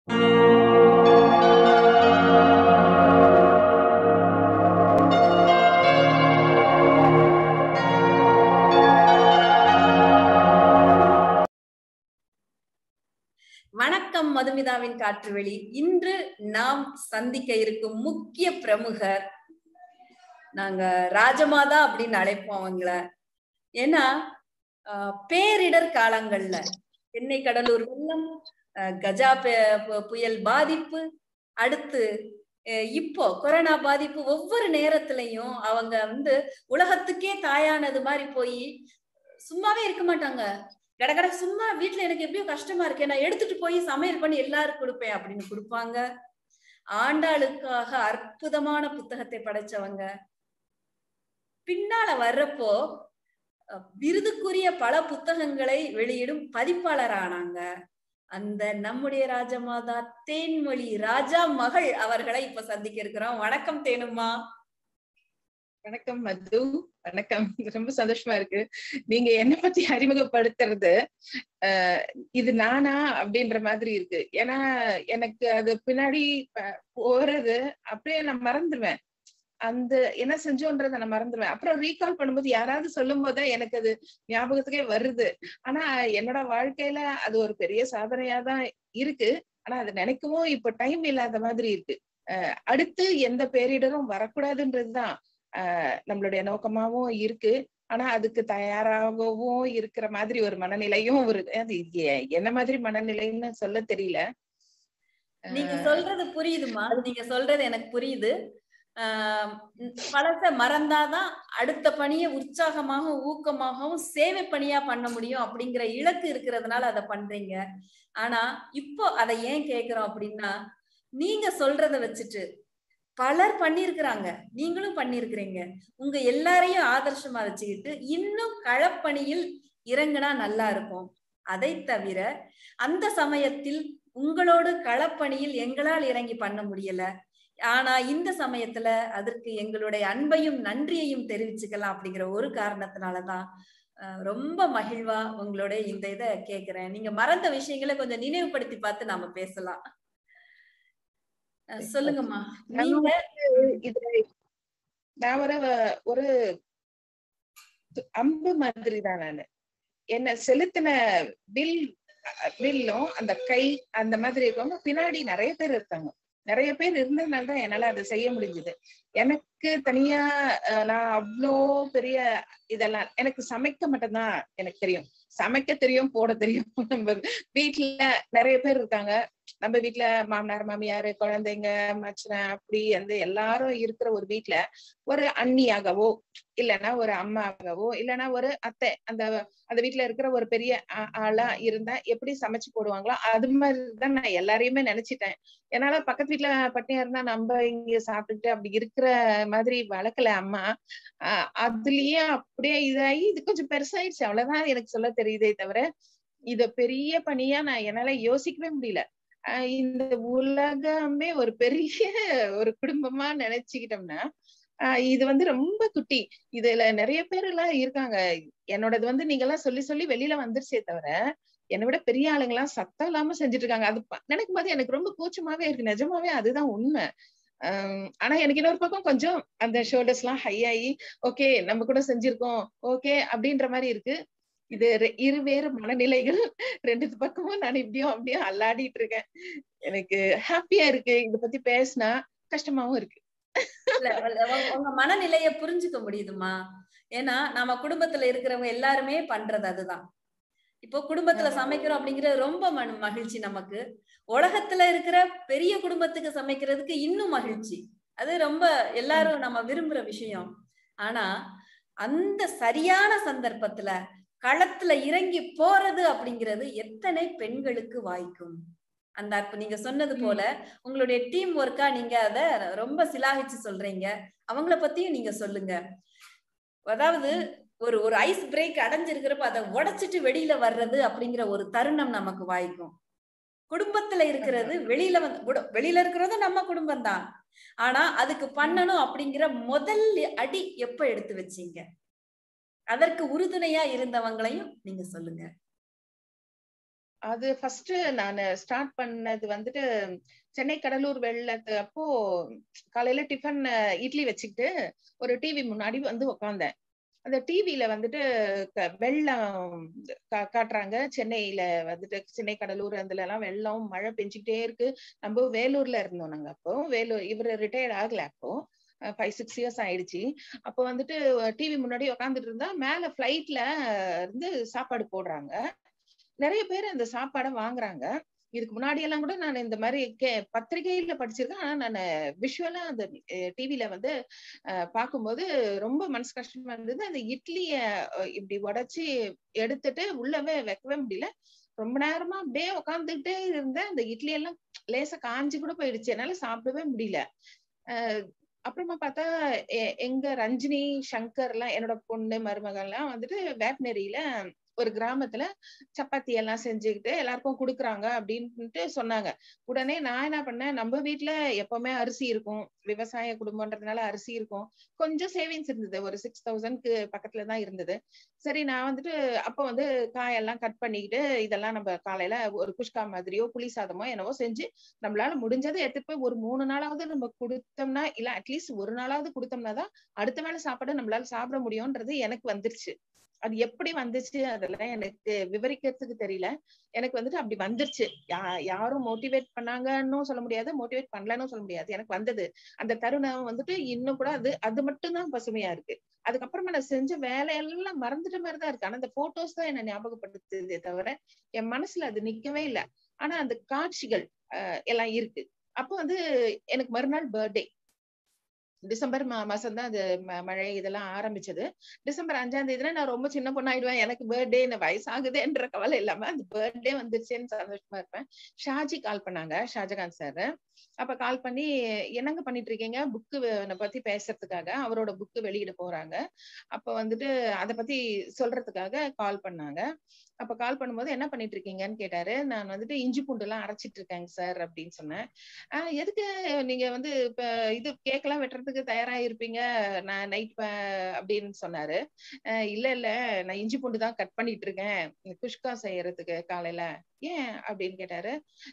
வணக்கம் மதுமிதாவின் காற்றுவெளி இன்று நாம் சந்திக்க இருக்கும் முக்கிய பிரமுகர் நாங்க ராஜமாதா அப்படின்னு அழைப்போம் அவங்கள ஏன்னா ஆஹ், பேரிடர் காலங்கள்ல சென்னை கடலூர் வெள்ளம் ஆஹ், கஜா பு- பு- புயல் பாதிப்பு அடுத்து அஹ், இப்போ கொரோனா பாதிப்பு ஒவ்வொரு நேரத்திலையும் அவங்க வந்து உலகத்துக்கே தாயானது மாதிரி போய் சும்மாவே இருக்க மாட்டாங்க கடகட சும்மா வீட்ல எனக்கு எப்படியோ கஷ்டமா இருக்கே நான் எடுத்துட்டு போய் சமையல் பண்ணி எல்லாருக்கும் கொடுப்பேன் அப்படின்னு கொடுப்பாங்க ஆண்டாளுக்காக அற்புதமான புத்தகத்தை படைச்சவங்க பின்னால வர்றப்போ அஹ், விருதுக்குரிய பல புத்தகங்களை வெளியிடும் பதிப்பாளர் ஆனாங்க அந்த நம்முடைய ராஜமாதா தேன்மொழி ராஜா மகள் அவர்களை இப்ப சந்திக்க இருக்கிறோம் வணக்கம் தேனும்மா வணக்கம் மது வணக்கம் ரொம்ப சந்தோஷமா இருக்கு நீங்க என்ன பத்தி அறிமுகப்படுத்துறது அஹ் இது நானா அப்படின்ற மாதிரி இருக்கு ஏன்னா எனக்கு அது பின்னாடி ப- போறது அப்படியே நான் மறந்துடுவேன் அந்த என்ன செஞ்சோன்றத நான் மறந்துடுவேன் அப்புறம் ரீகால் பண்ணும்போது யாராவது சொல்லும் போது எனக்கு அது ஞாபகத்துக்கே வருது ஆனா என்னோட வாழ்க்கையில அது ஒரு பெரிய சாதனையா தான் இருக்கு ஆனா அது நினைக்கவும் இப்ப டைம் இல்லாத மாதிரி இருக்கு அஹ் அடுத்து எந்த பேரிடரும் வரக்கூடாதுன்றதுதான் ஆஹ் நம்மளுடைய நோக்கமாவும் இருக்கு ஆனா அதுக்கு தயாராகவும் இருக்கிற மாதிரி ஒரு மனநிலையும் ஒரு அது எ- என்ன மாதிரி மனநிலைன்னு சொல்ல தெரியல நீங்க ஆஹ் சொல்றது புரியுதுமா நீங்க சொல்றது எனக்கு புரியுது ஆஹ் உம் பழச மறந்தாதான் அடுத்த பணியை உற்சாகமாகவும் ஊக்கமாகவும் சேவை பணியா பண்ண முடியும் அப்படிங்கிற இலக்கு இருக்கிறதுனால அதை பண்றீங்க ஆனா இப்போ அதை ஏன் கேக்குறோம் அப்படின்னா நீங்க சொல்றத வச்சுட்டு பலர் பண்ணியிருக்கிறாங்க நீங்களும் பண்ணியிருக்கிறீங்க உங்க எல்லாரையும் ஆதர்சமா வச்சுக்கிட்டு இன்னும் களப்பணியில் இறங்குனா நல்லா இருக்கும் அதை தவிர அந்த சமயத்தில் உங்களோடு களப்பணியில் எங்களால் இறங்கி பண்ண முடியல ஆனா இந்த சமயத்துல அதற்கு எங்களுடைய அன்பையும் நன்றியையும் தெரிவிச்சுக்கலாம் அப்படிங்கிற ஒரு காரணத்தினாலதான் அஹ், ரொம்ப மகிழ்வா உங்களோட இந்த இதை கேக்குறேன் நீங்க மறந்த விஷயங்களை கொஞ்சம் நினைவுபடுத்தி பார்த்து நாம பேசலாம் அஹ், சொல்லுங்கம்மா நீங்க இதுல நான் ஒரு ஒரு அம்பு மாதிரி தான் நானு என்ன செலுத்தின பில் பில்லும் அந்த கை அந்த மாதிரி இருக்கவங்க பின்னாடி நிறைய பேர் இருக்காங்க நிறைய பேர் இருந்ததுனால தான் என்னால அதை செய்ய முடிஞ்சது எனக்கு தனியா அஹ், நான் அவ்வளோ பெரிய இதெல்லாம் எனக்கு சமைக்க மட்டும்தான் எனக்கு தெரியும் சமைக்க தெரியும் போட தெரியும் நம்ம வீட்டுல நிறைய பேர் இருக்காங்க நம்ம வீட்டுல மாமனார் மாமியார் குழந்தைங்க மச்சனன் அப்படி அந்த எல்லாரும் இருக்கிற ஒரு வீட்டுல ஒரு அண்ணியாகவோ இல்லைன்னா ஒரு அம்மாவாகவோ இல்லைன்னா ஒரு அத்தை அந்த அந்த வீட்டுல இருக்கிற ஒரு பெரிய ஆ- ஆளா இருந்தா எப்படி சமைச்சு போடுவாங்களோ அது மாதிரிதான் நான் எல்லாரையுமே நினைச்சிட்டேன் என்னால பக்கத்து வீட்டுல பட்டினியா இருந்தா நம்ம இங்க சாப்பிட்டுட்டு அப்படி இருக்கிற மாதிரி வளர்க்கல அம்மா ஆஹ் அதுலயே அப்படியே இதாகி இது கொஞ்சம் பெருசாயிடுச்சு அவ்வளவுதான் எனக்கு சொல்ல தெரியுதே தவிர இத பெரிய பணியா நான் என்னால யோசிக்கவே முடியல ஆஹ் இந்த உலகமே ஒரு பெரிய ஒரு குடும்பமா நினைச்சுக்கிட்டோம்னா ஆஹ் இது வந்து ரொம்ப குட்டி இதுல நிறைய பேர் எல்லாம் இருக்காங்க என்னோடது வந்து நீங்க எல்லாம் சொல்லி சொல்லி வெளியில வந்துருச்சே தவிர என்னை விட பெரிய ஆளுங்க எல்லாம் சத்தம் இல்லாம செஞ்சுட்டு இருக்காங்க அது ப- நினைக்கும் போது எனக்கு ரொம்ப கூச்சமாவே இருக்கு நிஜமாவே அதுதான் உண்மை ஆஹ் ஆனா எனக்கு இன்னொரு பக்கம் கொஞ்சம் அந்த ஷோல்டர்ஸ் எல்லாம் ஹை ஆகி ஓகே நம்ம கூட செஞ்சிருக்கோம் ஓகே அப்படின்ற மாதிரி இருக்கு இது ரெ- இருவேறு மனநிலைகள் ரெண்டு பக்கமும் நான் இப்படியும் அப்படியும் அல்லாடிட்டு இருக்கேன் எனக்கு ஹாப்பியா இருக்கு இத பத்தி பேசினா கஷ்டமாவும் இருக்கு இல்ல, இல்ல, உங்க- உங்க மனநிலைய புரிஞ்சுக்க முடியுதுமா ஏன்னா நம்ம குடும்பத்துல இருக்கிறவங்க எல்லாருமே பண்றது அதுதான் இப்போ குடும்பத்துல ஆமா. சமைக்கிறோம் அப்படிங்கிறது ரொம்ப மன- மகிழ்ச்சி நமக்கு உலகத்துல இருக்கிற பெரிய குடும்பத்துக்கு சமைக்கிறதுக்கு இன்னும் மகிழ்ச்சி அது ரொம்ப எல்லாரும் நம்ம விரும்புற விஷயம் ஆனா அந்த சரியான சந்தர்ப்பத்துல களத்துல இறங்கி போறது அப்படிங்கிறது எத்தனை பெண்களுக்கு வாய்க்கும் அந்த இப்ப நீங்க சொன்னது போல உங்களுடைய டீம் ஒர்க்கா நீங்க அத ரொம்ப சிலாகிச்சு சொல்றீங்க அவங்கள பத்தியும் நீங்க சொல்லுங்க அதாவது ஒரு ஒரு ஐஸ் பிரேக் அடைஞ்சிருக்கிறப்ப அதை உடைச்சிட்டு வெளியில வர்றது அப்படிங்கிற ஒரு தருணம் நமக்கு வாய்க்கும் குடும்பத்துல இருக்கிறது வெளியில வந்து குட- வெளியில இருக்கிறது நம்ம குடும்பம் தான் ஆனா அதுக்கு பண்ணணும் அப்படிங்கிற முதல் அடி எப்ப எடுத்து வச்சீங்க அதற்கு உறுதுணையா இருந்தவங்களையும் நீங்க சொல்லுங்க அது ஃபர்ஸ்ட் நான் ஸ்டார்ட் பண்ணது வந்துட்டு சென்னை கடலூர் வெள்ளத்து அப்போ காலையில டிஃபன் இட்லி வச்சுக்கிட்டு ஒரு டிவி முன்னாடி வந்து உக்காந்தேன் அந்த டிவில வந்துட்டு வெள்ளம் காட்டுறாங்க சென்னையில வந்துட்டு சென்னை கடலூர் அதுல எல்லாம் வெள்ளம் மழை பெஞ்சுக்கிட்டே இருக்கு நம்ம வேலூர்ல இருந்தோம் நாங்க அப்போ வேலூர் இவர் ரிட்டையர்ட் ஆகல அப்போ ஃபைவ் சிக்ஸ் இயர்ஸ் ஆயிடுச்சு அப்போ வந்துட்டு டிவி முன்னாடி உக்காந்துட்டு இருந்தா மேல ஃபிளைட்ல இருந்து சாப்பாடு போடுறாங்க நிறைய பேர் அந்த சாப்பாடை வாங்குறாங்க இதுக்கு முன்னாடி எல்லாம் கூட நான் இந்த மாதிரி கே பத்திரிகையில படிச்சிருக்கேன் ஆனா நான் விஷுவலா அந்த டிவில வந்து பார்க்கும்போது ரொம்ப மனசு கஷ்டமா இருந்தது அந்த இட்லிய இப்படி உடைச்சு எடுத்துட்டு உள்ளவே வைக்கவே முடியல ரொம்ப நேரமா அப்படியே உட்காந்துக்கிட்டே இருந்தேன் அந்த இட்லி எல்லாம் லேசா காஞ்சி கூட போயிடுச்சு என்னால சாப்பிடவே முடியல அப்புறமா பார்த்தா எங்க ரஞ்சினி சங்கர் எல்லாம் என்னோட பொண்ணு மருமகள் எல்லாம் வந்துட்டு வேப்னரியில ஒரு கிராமத்துல சப்பாத்தி எல்லாம் செஞ்சுக்கிட்டு எல்லாருக்கும் கொடுக்குறாங்க அப்படின்ட்டு சொன்னாங்க உடனே நான் என்ன பண்ணேன் நம்ம வீட்டுல எப்பவுமே அரிசி இருக்கும் விவசாய குடும்பம்ன்றதுனால அரிசி இருக்கும் கொஞ்சம் சேவிங்ஸ் இருந்தது ஒரு சிக்ஸ் தௌசண்ட்க்கு பக்கத்துல தான் இருந்தது சரி நான் வந்துட்டு அப்ப வந்து காயெல்லாம் கட் பண்ணிக்கிட்டு இதெல்லாம் நம்ம காலையில ஒரு குஷ்கா மாதிரியோ புளி சாதமோ என்னவோ செஞ்சு நம்மளால முடிஞ்சதை எடுத்துட்டு போய் ஒரு மூணு நாளாவது நம்ம கொடுத்தோம்னா இல்ல அட்லீஸ்ட் ஒரு நாளாவது கொடுத்தோம்னா தான் அடுத்த வேலை சாப்பாடு நம்மளால சாப்பிட முடியும்ன்றது எனக்கு வந்துருச்சு அது எப்படி வந்துச்சு அதெல்லாம் எனக்கு விவரிக்கிறதுக்கு தெரியல எனக்கு வந்துட்டு அப்படி வந்துருச்சு யா யாரும் மோட்டிவேட் பண்ணாங்கன்னு சொல்ல முடியாது மோட்டிவேட் பண்ணலன்னு சொல்ல முடியாது எனக்கு வந்தது அந்த தருணம் வந்துட்டு இன்னும் கூட அது அது மட்டும் தான் பசுமையா இருக்கு அதுக்கப்புறமா நான் செஞ்ச வேலையெல்லாம் மறந்துட்ட மாதிரி தான் இருக்கு ஆனா அந்த போட்டோஸ் தான் என்ன ஞாபகப்படுத்துதே தவிர என் மனசுல அது நிக்கவே இல்லை ஆனா அந்த காட்சிகள் எல்லாம் இருக்கு அப்போ வந்து எனக்கு மறுநாள் பர்த்டே டிசம்பர் மா மாசம் தான் அது மழை இதெல்லாம் ஆரம்பிச்சது டிசம்பர் அஞ்சாம் தேதினா நான் ரொம்ப சின்ன பொண்ணாயிடுவேன் எனக்கு பர்த்டே என்ன வயசாகுதுன்ற கவலை இல்லாம அந்த பர்த்டே வந்துருச்சேன்னு சந்தோஷமா இருப்பேன் ஷாஜி கால் பண்ணாங்க ஷாஜகான் சார் அப்ப கால் பண்ணி என்னங்க பண்ணிட்டு இருக்கீங்க புக்கு பத்தி பேசுறதுக்காக அவரோட புக்கு வெளியிட போறாங்க அப்ப வந்துட்டு அதை பத்தி சொல்றதுக்காக கால் பண்ணாங்க அப்ப கால் பண்ணும்போது என்ன பண்ணிட்டு இருக்கீங்கன்னு கேட்டாரு நான் வந்துட்டு இஞ்சி பூண்டு எல்லாம் அரைச்சிட்டு இருக்கேங்க சார் அப்படின்னு சொன்னேன் ஆஹ் எதுக்கு நீங்க வந்து இப்ப இது கேக்கெல்லாம் வெட்டுறதுக்கு தயாரா இருப்பீங்க நான் நைட் அப்படின்னு சொன்னாரு இல்ல இல்ல நான் இஞ்சி பூண்டு தான் கட் பண்ணிட்டு இருக்கேன் குஷ்கா செய்யறதுக்கு காலையில ஏன் அப்படின்னு கேட்டாரு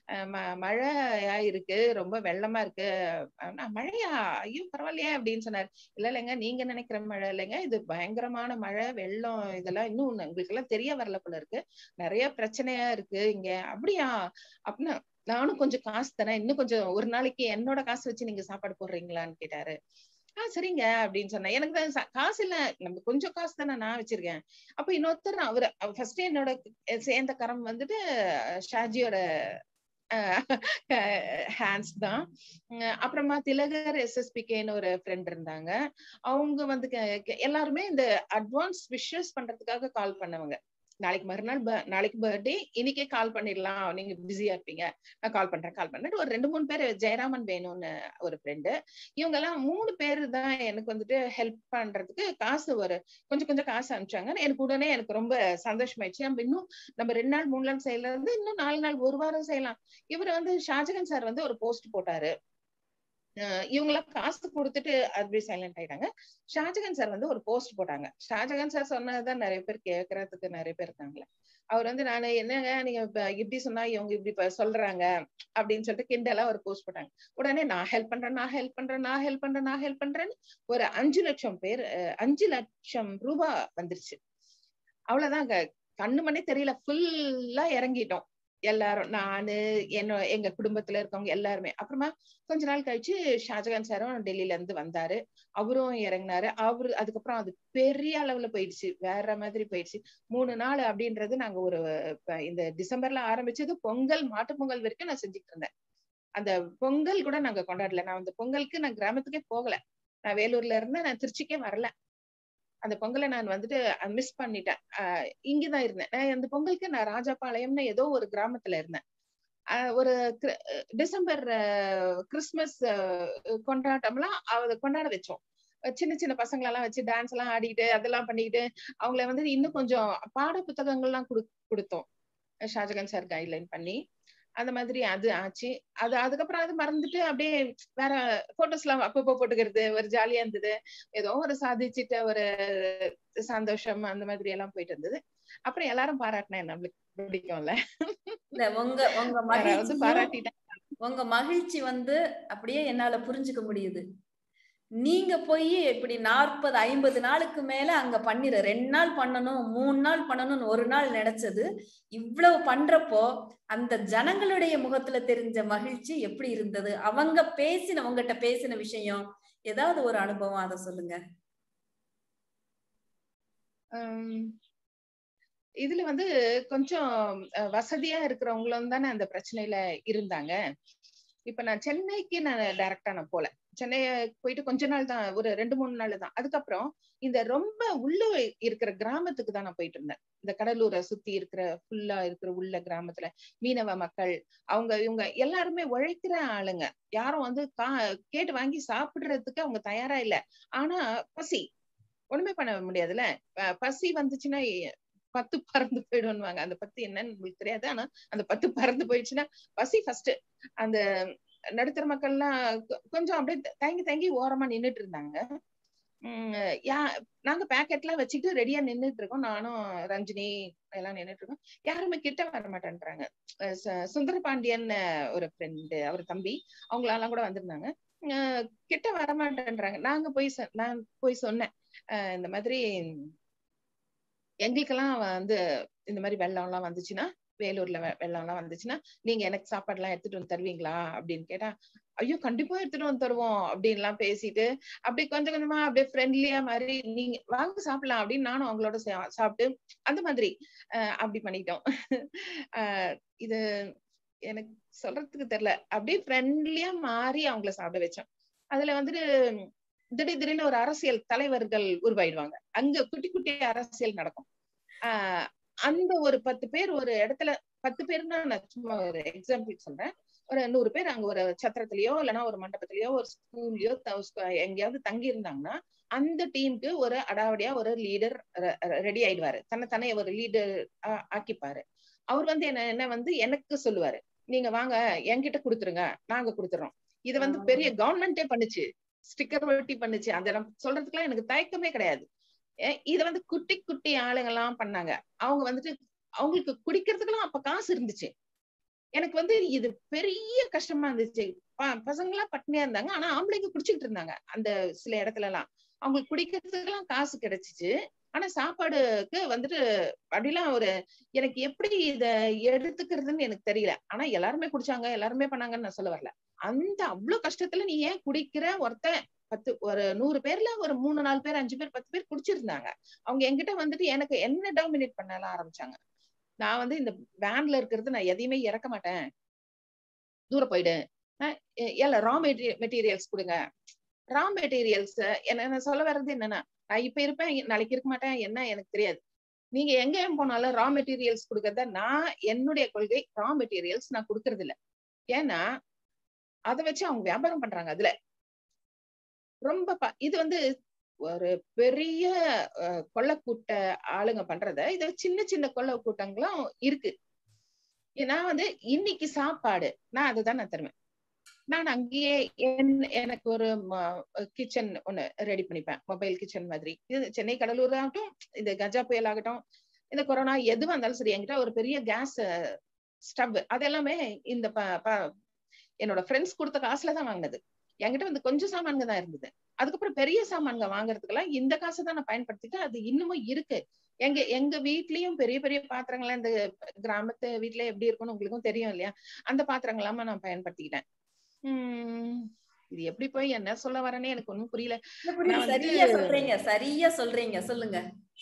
மழையா இருக்கு ரொம்ப வெள்ளமா இருக்கு மழையா ஐயோ பரவாயில்லையா அப்படின்னு சொன்னாரு இல்ல இல்லைங்க நீங்க நினைக்கிற மழை இல்லைங்க இது பயங்கரமான மழை வெள்ளம் இதெல்லாம் இன்னும் உங்களுக்கு எல்லாம் தெரிய வரல போல இருக்கு நிறைய பிரச்சனையா இருக்கு இங்க அப்படியா அப்படின்னா நானும் கொஞ்சம் காசு தரேன் இன்னும் கொஞ்சம் ஒரு நாளைக்கு என்னோட காசு வச்சு நீங்க சாப்பாடு போடுறீங்களான்னு கேட்டாரு ஆஹ் சரிங்க அப்படின்னு சொன்னேன் எனக்கு தான் காசு இல்ல நம்ம கொஞ்சம் காசு தானே நான் வச்சிருக்கேன் அப்ப இன்னொருத்தர் அவரு ஃபர்ஸ்ட் என்னோட சேர்ந்த கரம் வந்துட்டு ஷாஜியோட ஹேண்ட்ஸ் தான் அப்புறமா திலகர் எஸ்எஸ்பிகேன்னு ஒரு ஃப்ரெண்ட் இருந்தாங்க அவங்க வந்து எல்லாருமே இந்த அட்வான்ஸ் விஷஸ் பண்றதுக்காக கால் பண்ணவங்க நாளைக்கு மறுநாள் நாளைக்கு பர்த்டே இன்னைக்கே கால் பண்ணிடலாம் நீங்க பிஸியா இருப்பீங்க நான் கால் பண்றேன் கால் பண்றேன் ஒரு ரெண்டு மூணு பேர் ஜெயராமன் வேணும்னு ஒரு ஃப்ரெண்டு இவங்க எல்லாம் மூணு பேர் தான் எனக்கு வந்துட்டு ஹெல்ப் பண்றதுக்கு காசு ஒரு கொஞ்சம் கொஞ்சம் காசு அனுப்பிச்சாங்க எனக்கு உடனே எனக்கு ரொம்ப சந்தோஷமாயிடுச்சு நம்ம இன்னும் நம்ம ரெண்டு நாள் மூணு நாள் செய்யல இருந்து இன்னும் நாலு நாள் ஒரு வாரம் செய்யலாம் இவர் வந்து ஷாஜகான் சார் வந்து ஒரு போஸ்ட் போட்டாரு இவங்களாம் காசு கொடுத்துட்டு அப்படி சைலண்ட் ஆயிட்டாங்க ஷாஜகான் சார் வந்து ஒரு போஸ்ட் போட்டாங்க ஷாஜகான் சார் சொன்னதுதான் நிறைய பேர் கேட்கறதுக்கு நிறைய பேர் இருக்காங்களே அவர் வந்து நான் என்னங்க நீங்க இப்படி சொன்னா இவங்க இப்படி சொல்றாங்க அப்படின்னு சொல்லிட்டு கிண்டலா ஒரு போஸ்ட் போட்டாங்க உடனே நான் ஹெல்ப் பண்றேன் நான் ஹெல்ப் பண்றேன் நான் ஹெல்ப் பண்றேன் நான் ஹெல்ப் பண்றேன்னு ஒரு அஞ்சு லட்சம் பேர் அஞ்சு லட்சம் ரூபாய் வந்துருச்சு அவ்வளவுதான் கண்ணு மணி தெரியல ஃபுல்லா இறங்கிட்டோம் எல்லாரும் நானு என்ன எங்க குடும்பத்துல இருக்கவங்க எல்லாருமே அப்புறமா கொஞ்ச நாள் கழிச்சு ஷாஜகான் சாரும் டெல்லியில இருந்து வந்தாரு அவரும் இறங்கினாரு அவரு அதுக்கப்புறம் அது பெரிய அளவுல போயிடுச்சு வேற மாதிரி போயிடுச்சு மூணு நாள் அப்படின்றது நாங்க ஒரு இந்த டிசம்பர்ல ஆரம்பிச்சது பொங்கல் மாட்டு பொங்கல் வரைக்கும் நான் செஞ்சுட்டு இருந்தேன் அந்த பொங்கல் கூட நாங்க கொண்டாடல நான் அந்த பொங்கலுக்கு நான் கிராமத்துக்கே போகல நான் வேலூர்ல இருந்து நான் திருச்சிக்கே வரல அந்த பொங்கலை நான் வந்துட்டு மிஸ் பண்ணிட்டேன் இங்கதான் இருந்தேன் நான் அந்த பொங்கலுக்கு நான் ராஜாபாளையம்னு ஏதோ ஒரு கிராமத்துல இருந்தேன் ஒரு டிசம்பர் கிறிஸ்துமஸ் கொண்டாட்டம்லாம் அதை கொண்டாட வச்சோம் சின்ன சின்ன பசங்களெல்லாம் வச்சு டான்ஸ் எல்லாம் ஆடிட்டு அதெல்லாம் பண்ணிக்கிட்டு அவங்கள வந்து இன்னும் கொஞ்சம் பாட புத்தகங்கள்லாம் கொடு கொடுத்தோம் ஷாஜகான் சார் கைட்லைன் பண்ணி அந்த மாதிரி அது ஆச்சு அது அதுக்கப்புறம் அது மறந்துட்டு அப்படியே வேற போட்டோஸ் எல்லாம் அப்பப்போ போட்டுக்கிறது ஒரு ஜாலியா இருந்தது ஏதோ ஒரு சாதிச்சுட்ட ஒரு சந்தோஷம் அந்த மாதிரி எல்லாம் போயிட்டு இருந்தது அப்புறம் எல்லாரும் பாராட்டினேன் நம்மளுக்கு பிடிக்கும்ல இல்ல உங்க உங்க யாராவது மகிழ்ச்சியும் பாராட்டிட்டா உங்க மகிழ்ச்சி வந்து அப்படியே என்னால புரிஞ்சுக்க முடியுது நீங்க போய் இப்படி நாற்பது ஐம்பது நாளுக்கு மேல அங்க பண்ணிரு ரெண்டு நாள் பண்ணணும் மூணு நாள் பண்ணணும்னு ஒரு நாள் நினைச்சது இவ்வளவு பண்றப்போ அந்த ஜனங்களுடைய முகத்துல தெரிஞ்ச மகிழ்ச்சி எப்படி இருந்தது அவங்க பேசின உங்ககிட்ட பேசின விஷயம் ஏதாவது ஒரு அனுபவம் அதை சொல்லுங்க ஹம், இதுல வந்து கொஞ்சம் அஹ், வசதியா இருக்கிறவங்களும் தானே அந்த பிரச்சனையில இருந்தாங்க இப்ப நான் சென்னைக்கு நான் டைரக்டா நான் போல சென்னை போயிட்டு கொஞ்ச நாள் தான் ஒரு ரெண்டு மூணு நாள் தான் அதுக்கப்புறம் இந்த ரொம்ப உள்ள இருக்கிற கிராமத்துக்கு தான் நான் போயிட்டு இருந்தேன் இந்த கடலூரை சுத்தி இருக்கிற ஃபுல்லா இருக்கிற உள்ள கிராமத்துல மீனவ மக்கள் அவங்க இவங்க எல்லாருமே உழைக்கிற ஆளுங்க யாரும் வந்து கா கேட்டு வாங்கி சாப்பிடுறதுக்கு அவங்க தயாரா இல்ல ஆனா பசி ஒண்ணுமே பண்ண முடியாதுல்ல ப- பசி வந்துச்சுன்னா எ- பத்து பறந்து போயிடுவாங்க அந்த பத்து என்னன்னு உங்களுக்கு தெரியாது ஆனா அந்த பத்து பறந்து போயிடுச்சுன்னா பசி ஃபர்ஸ்ட் அந்த நடுத்தர மக்கள்லாம் கொ- கொஞ்சம் அப்படியே த- தயங்கி தயங்கி ஓரமா நின்னுட்டு இருந்தாங்க உம் யா நாங்க பேக்கெட்லாம் வச்சுட்டு ரெடியா நின்னுட்டு இருக்கோம் நானும் ரஞ்சினி எல்லாம் நின்னுட்டு இருக்கோம் யாருமே கிட்ட வர மாட்டேன்றாங்க அஹ் ச- சுந்தர பாண்டியன் ஒரு ஃப்ரெண்டு அவர் தம்பி அவங்களெல்லாம் கூட வந்திருந்தாங்க அஹ் கிட்ட வர மாட்டேன்றாங்க நாங்க போய் சொ- நான் போய் சொன்னேன் அஹ் இந்த மாதிரி எங்களுக்கெல்லாம் வந்து இந்த மாதிரி வெள்ளம் எல்லாம் வந்துச்சுன்னா வேலூர்ல வெ- வெள்ளம் எல்லாம் வந்துச்சுன்னா நீங்க எனக்கு சாப்பாடு எல்லாம் எடுத்துட்டு வந்து தருவீங்களா அப்படின்னு கேட்டா ஐயோ கண்டிப்பா எடுத்துட்டு வந்து தருவோம் அப்படின்னு எல்லாம் பேசிட்டு அப்படி கொஞ்சம் கொஞ்சமா அப்படியே ஃப்ரெண்ட்லியா மாதிரி நீங்க வாங்க சாப்பிடலாம் அப்படின்னு நானும் அவங்களோட சா- சாப்பிட்டு அந்த மாதிரி அஹ் அப்படி பண்ணிட்டோம் அஹ் இது எனக்கு சொல்றதுக்கு தெரியல அப்படியே ஃப்ரெண்ட்லியா மாறி அவங்கள சாப்பிட வச்சோம் அதுல வந்துட்டு திடீர் திடீர்னு ஒரு அரசியல் தலைவர்கள் உருவாயிடுவாங்க அங்க குட்டி குட்டி அரசியல் நடக்கும் ஆஹ் அந்த ஒரு பத்து பேர் ஒரு இடத்துல பத்து பேர்னா நான் சும்மா ஒரு எக்ஸாம்பிள் சொல்றேன் ஒரு நூறு பேர் அங்க ஒரு சத்திரத்திலயோ இல்லைன்னா ஒரு மண்டபத்திலயோ ஒரு ஸ்கூல்லயோ எங்கேயாவது தங்கி இருந்தாங்கன்னா அந்த டீமுக்கு ஒரு அடாவடியா ஒரு லீடர் ரெடி ஆயிடுவாரு தன்னைத்தானே ஒரு லீடர் ஆக்கிப்பாரு அவர் வந்து என்ன என்ன வந்து எனக்கு சொல்லுவாரு நீங்க வாங்க என்கிட்ட கொடுத்துருங்க நாங்க கொடுத்துறோம் இது வந்து பெரிய கவர்மெண்டே பண்ணுச்சு ஸ்டிக்கர் ஒட்டி பண்ணுச்சு அந்த நான் சொல்றதுக்குலாம் எனக்கு தயக்கமே கிடையாது ஏ- இத வந்து குட்டி குட்டி ஆளுங்க எல்லாம் பண்ணாங்க அவங்க வந்துட்டு அவங்களுக்கு குடிக்கிறதுக்கெல்லாம் அப்ப காசு இருந்துச்சு எனக்கு வந்து இது பெரிய கஷ்டமா இருந்துச்சு ப- பசங்க எல்லாம் பட்னியா இருந்தாங்க ஆனா ஆம்பளைங்க குடிச்சுக்கிட்டு இருந்தாங்க அந்த சில இடத்துல எல்லாம் அவங்களுக்கு குடிக்கிறதுக்கெல்லாம் காசு கிடைச்சிச்சு ஆனா சாப்பாடுக்கு வந்துட்டு அப்படிலாம் ஒரு எனக்கு எப்படி இத எடுத்துக்கிறதுன்னு எனக்கு தெரியல ஆனா எல்லாருமே குடிச்சாங்க எல்லாருமே பண்ணாங்கன்னு நான் சொல்ல வரல அந்த அவ்வளவு கஷ்டத்துல நீ ஏன் குடிக்கிற ஒருத்தன் பத்து ஒரு நூறு பேர்ல ஒரு மூணு நாலு பேர் அஞ்சு பேர் பத்து பேர் குடிச்சிருந்தாங்க அவங்க என்கிட்ட வந்துட்டு எனக்கு என்ன டாமினேட் பண்ணலாம் ஆரம்பிச்சாங்க நான் வந்து இந்த வேன்ல இருக்கிறது நான் எதையுமே இறக்க மாட்டேன் தூர போயிடு இல்ல ரா மெட்டீரியல்ஸ் கொடுங்க ரா மெட்டீரியல்ஸ் என்ன நான் சொல்ல வர்றது என்னன்னா நான் இப்ப இருப்பேன் நாளைக்கு இருக்க மாட்டேன் என்ன எனக்கு தெரியாது நீங்க எங்க போனாலும் ரா மெட்டீரியல்ஸ் கொடுக்கறத நான் என்னுடைய கொள்கை ரா மெட்டீரியல்ஸ் நான் கொடுக்கறது இல்ல ஏன்னா அதை வச்சு அவங்க வியாபாரம் பண்றாங்க அதுல ரொம்ப ப- இது வந்து ஒரு பெரிய அஹ், கொள்ளைக்கூட்ட ஆளுங்க பண்றத இது சின்ன சின்ன கொள்ளை கூட்டங்களும் இருக்கு நான் வந்து இன்னைக்கு சாப்பாடு நான் அதுதான் நான் தருவேன் நான் அங்கேயே என்- எனக்கு ஒரு கிச்சன் ஒண்ணு ரெடி பண்ணிப்பேன் மொபைல் கிச்சன் மாதிரி இது சென்னை கடலூர் ஆகட்டும் இந்த கஜா புயல் ஆகட்டும் இந்த கொரோனா எதுவா இருந்தாலும் சரி என்கிட்ட ஒரு பெரிய கேஸ் ஸ்டவ் அது எல்லாமே இந்த ப- ப- என்னோட ஃப்ரெண்ட்ஸ் கொடுத்த காசுல தான் வாங்கினது என்கிட்ட வந்து கொஞ்சம் சாமான்க தான் இருந்தது அதுக்கப்புறம் பெரிய சாமான்க வாங்குறதுக்கெல்லாம் இந்த காசை தான் நான் பயன்படுத்திட்டு அது இன்னமும் இருக்கு எங்க எங்க வீட்லயும் பெரிய பெரிய பாத்திரங்கள்லாம் இந்த கிராமத்து வீட்ல எப்படி இருக்கும்னு உங்களுக்கும் தெரியும் இல்லையா அந்த பாத்திரங்கள் எல்லாம நான் பயன்படுத்திக்கிட்டேன் உம் இது எப்படி போய் என்ன சொல்ல வரேன்னு எனக்கு ஒண்ணும் புரியல இல்ல, புரியுது. நான் வந்துட்டு- சரியா சொல்றீங்க சரியா சொல்றீங்க சொல்லுங்க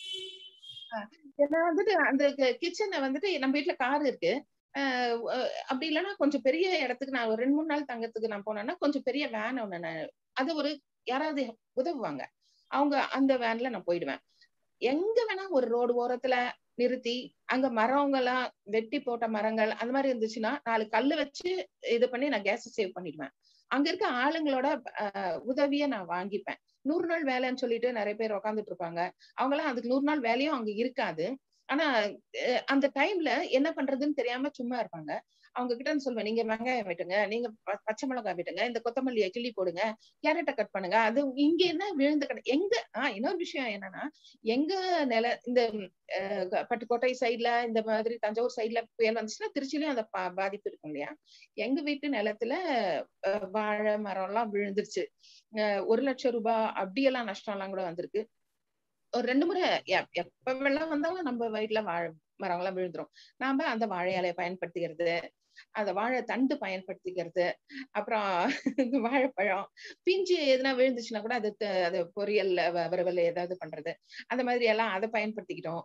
நான் வந்துட்டு அந்த கிச்சனை வந்துட்டு நம்ம வீட்ல கார் இருக்கு அஹ் அஹ் அப்படி இல்லைன்னா கொஞ்சம் பெரிய இடத்துக்கு நான் ஒரு ரெண்டு மூணு நாள் தங்கறதுக்கு நான் போனேன்னா கொஞ்சம் பெரிய வேன் ஒண்ணு நான் அது ஒரு யாராவது உதவுவாங்க அவங்க அந்த வேன்ல நான் போயிடுவேன் எங்க வேணா ஒரு ரோடு ஓரத்துல நிறுத்தி அங்க மரங்க எல்லாம் வெட்டி போட்ட மரங்கள் அந்த மாதிரி இருந்துச்சுன்னா நாலு கல்லு வச்சு இது பண்ணி நான் கேஸ் சேவ் பண்ணிடுவேன் அங்க இருக்க ஆளுங்களோட அஹ், உதவிய நான் வாங்கிப்பேன் நூறு நாள் வேலைன்னு சொல்லிட்டு நிறைய பேர் உக்காந்துட்டு இருப்பாங்க அவங்க எல்லாம் அதுக்கு நூறு நாள் வேலையும் அங்க இருக்காது ஆனா அஹ் அந்த டைம்ல என்ன பண்றதுன்னு தெரியாம சும்மா இருப்பாங்க அவங்க கிட்ட நான் சொல்லுவேன் நீங்க வெங்காயம் வெட்டுங்க நீங்க ப- பச்சை மிளகாய் வெட்டுங்க இந்த கொத்தமல்லியை கிள்ளி போடுங்க கேரட்டை கட் பண்ணுங்க அது இங்க என்ன விழுந்து கிட எங்க ஆஹ் இன்னொரு விஷயம் என்னன்னா எங்க நில இந்த அஹ், க- பட்டுக்கோட்டை சைடுல இந்த மாதிரி தஞ்சாவூர் சைடுல புயல் வந்துச்சுன்னா திருச்சிலயும் அந்த பா- பாதிப்பு இருக்கும் இல்லையா எங்க வீட்டு நிலத்துல அஹ், வாழை மரம் எல்லாம் விழுந்துருச்சு அஹ், ஒரு லட்சம் ரூபாய் அப்படியெல்லாம் நஷ்டம் எல்லாம் கூட வந்திருக்கு ஒரு ரெண்டு முறை எப்- எப்ப வெள்ளம் வந்தாலும் நம்ம வீட்டுல வாழை மரங்கள்லாம் விழுந்துரும் நாம அந்த வாழை இலையை பயன்படுத்திக்கிறது அந்த வாழை தண்டு பயன்படுத்திக்கிறது அப்புறம் இந்த வாழைப்பழம் பிஞ்சு எதுனா விழுந்துச்சுன்னா கூட அது த- அது பொரியல்ல வ- வறுவல் ஏதாவது பண்றது அந்த மாதிரி எல்லாம் அதை பயன்படுத்திக்கிட்டோம்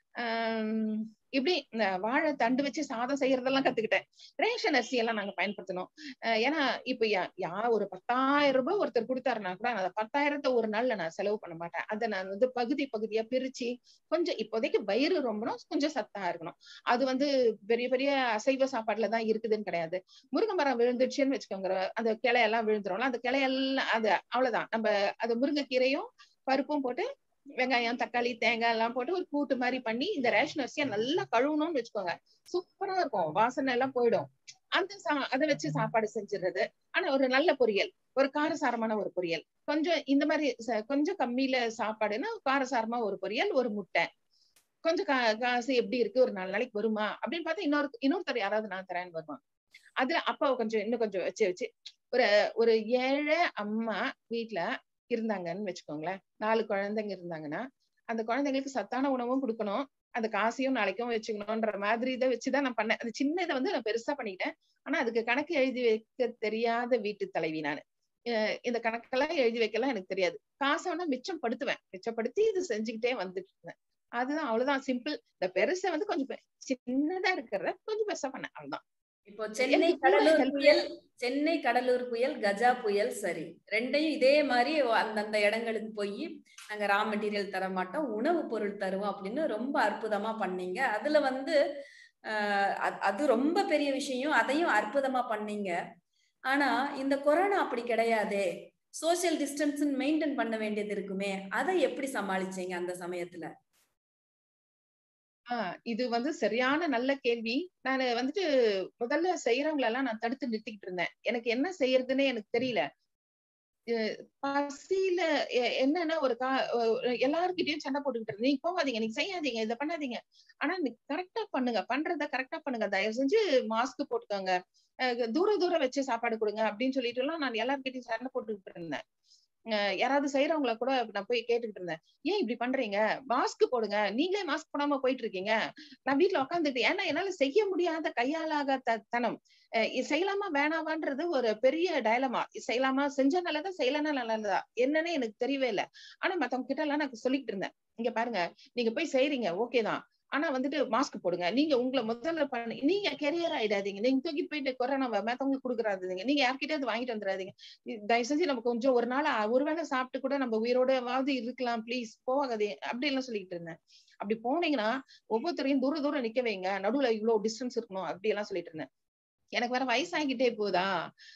ஆஹ் இப்படி இந்த வாழை தண்டு வச்சு சாதம் செய்யறதெல்லாம் கத்துக்கிட்டேன் ரேஷன் அரிசி எல்லாம் நாங்க பயன்படுத்தணும் அஹ் ஏன்னா இப்ப யா யா ஒரு பத்தாயிரம் ரூபாய் ஒருத்தர் கொடுத்தாருன்னா கூட நான் அந்த பத்தாயிரத்தை ஒரு நாள்ல நான் செலவு பண்ண மாட்டேன் அதை நான் வந்து பகுதி பகுதியா பிரிச்சு கொஞ்சம் இப்போதைக்கு வயிறு ரொம்பணும் கொஞ்சம் சத்தா இருக்கணும் அது வந்து பெரிய பெரிய அசைவ சாப்பாடுல தான் இருக்குதுன்னு கிடையாது முருங்கை மரம் விழுந்துச்சுன்னு வச்சுக்கோங்க அந்த கிளையெல்லாம் விழுந்துரும்ல அந்த கிளையெல்லாம் அது அவ்வளவுதான் நம்ம அது முருங்கைக்கீரையும் பருப்பும் போட்டு வெங்காயம் தக்காளி தேங்காய் எல்லாம் போட்டு ஒரு கூட்டு மாதிரி பண்ணி இந்த ரேஷன் அரிசியை நல்லா கழுவணும்னு வச்சுக்கோங்க சூப்பரா இருக்கும் வாசனை எல்லாம் போயிடும் அந்த சா அதை வச்சு சாப்பாடு செஞ்சிடுறது ஆனா ஒரு நல்ல பொரியல் ஒரு காரசாரமான ஒரு பொரியல் கொஞ்சம் இந்த மாதிரி ச- கொஞ்சம் கம்மியில சாப்பாடுன்னா காரசாரமா ஒரு பொரியல் ஒரு முட்டை கொஞ்சம் கா காசு எப்படி இருக்கு ஒரு நாலு நாளைக்கு வருமா அப்படின்னு பார்த்தா இன்னொரு இன்னொருத்தர் யாராவது நான் தரேன்னு வருவான் அதுல அப்பா கொஞ்சம் இன்னும் கொஞ்சம் வச்சு வச்சு ஒரு ஒரு ஏழை அம்மா வீட்ல இருந்தாங்கன்னு வச்சுக்கோங்களேன் நாலு குழந்தைங்க இருந்தாங்கன்னா அந்த குழந்தைங்களுக்கு சத்தான உணவும் கொடுக்கணும் அந்த காசையும் நாளைக்கும் வச்சுக்கணும்ன்ற மாதிரி இதை வச்சுதான் நான் பண்ணேன் அந்த சின்ன இதை வந்து நான் பெருசா பண்ணிக்கிட்டேன் ஆனா அதுக்கு கணக்கு எழுதி வைக்க தெரியாத வீட்டு தலைவி நான் இந்த கணக்கெல்லாம் எழுதி வைக்கலாம் எனக்கு தெரியாது காசை வேணா மிச்சம் படுத்துவேன் மிச்சப்படுத்தி இது செஞ்சுக்கிட்டே வந்துட்டு இருந்தேன் அதுதான் அவ்வளவுதான் சிம்பிள் இந்த பெருசை வந்து கொஞ்சம் பெ- சின்னதா இருக்கிறத கொஞ்சம் பெருசா பண்ணேன் அவ்வளவுதான் இப்போ சென்னை எனக்கு கூட கடலூர் help புயல் சென்னை கடலூர் புயல் கஜா புயல் சரி ரெண்டையும் இதே மாதிரி அந்தந்த இடங்களுக்கு போய் நாங்க ரா மெட்டீரியல் தர மாட்டோம் உணவுப் பொருள் தருவோம் அப்படின்னு ரொம்ப அற்புதமா பண்ணீங்க அதுல வந்து ஆஹ் அது- அது ரொம்ப பெரிய விஷயம் அதையும் அற்புதமா பண்ணீங்க ஆனா இந்த கொரோனா அப்படி கிடையாதே சோசியல் டிஸ்டன்ஸ் மெயின்டைன் பண்ண வேண்டியது இருக்குமே அதை எப்படி சமாளிச்சீங்க அந்த சமயத்துல ஆஹ் இது வந்து சரியான நல்ல கேள்வி நான் வந்துட்டு முதல்ல செய்யறவங்கள எல்லாம் நான் தடுத்து நிறுத்திக்கிட்டு இருந்தேன் எனக்கு என்ன செய்யறதுன்னே எனக்கு தெரியல அஹ் பசியில எ- என்னன்னா ஒரு கா அஹ் எல்லார்கிட்டயும் சண்டை போட்டுக்கிட்டு இருந்தேன் நீங்க போகாதீங்க நீங்க செய்யாதீங்க இதை பண்ணாதீங்க ஆனா நீ கரெக்டா பண்ணுங்க பண்றத கரெக்டா பண்ணுங்க தயவு செஞ்சு மாஸ்க் போட்டுக்கோங்க அஹ் தூர தூரம் வச்சு சாப்பாடு கொடுங்க அப்படின்னு சொல்லிட்டு எல்லாம் நான் எல்லார்கிட்டயும் சண்டை போட்டுக்கிட்டு இருந்தேன் அஹ் யாராவது செய்யறவங்கள கூட நான் போய் கேட்டுக்கிட்டு இருந்தேன் ஏன் இப்படி பண்றீங்க மாஸ்க் போடுங்க நீங்களே மாஸ்க் போடாம போயிட்டு இருக்கீங்க நான் வீட்டுல உட்காந்துட்டு ஏன்னா என்னால செய்ய முடியாத கையாலாக த- தனம் அஹ் இது செய்யலாமா வேணாமான்றது ஒரு பெரிய டயலமா செய்யலாமா செஞ்ச நல்லதா செய்யலன்னா நல்லதா என்னன்னு எனக்கு தெரியவே இல்லை ஆனா மத்தவங்க கிட்ட எல்லாம் நான் சொல்லிக்கிட்டு இருந்தேன் இங்க பாருங்க நீங்க போய் செய்றீங்க ஓகே தான் ஆனா வந்துட்டு மாஸ்க் போடுங்க நீங்க உங்களை முதல்ல பண்ணி நீங்க கெரியர் ஆயிடாதீங்க நீங்க தூக்கிட்டு போயிட்டு கொரோனா மத்தவங்களுக்கு கொடுக்குறாதீங்க நீங்க யார்கிட்டயாவது வாங்கிட்டு வந்துடாதீங்க இ- தயவு செஞ்சு நம்ம கொஞ்சம் ஒரு நாள் அ- ஒருவேளை சாப்பிட்டு கூட நம்ம உயிரோடவாவது இருக்கலாம் ப்ளீஸ் போகாதே அப்படி எல்லாம் சொல்லிட்டு இருந்தேன் அப்படி போனீங்கன்னா ஒவ்வொருத்தரையும் தூர தூரம் நிக்க வைங்க நடுவுல இவ்வளவு டிஸ்டன்ஸ் இருக்கணும் அப்படி எல்லாம் சொல்லிட்டு இருந்தேன் எனக்கு வேற வயசாகிட்டே போதா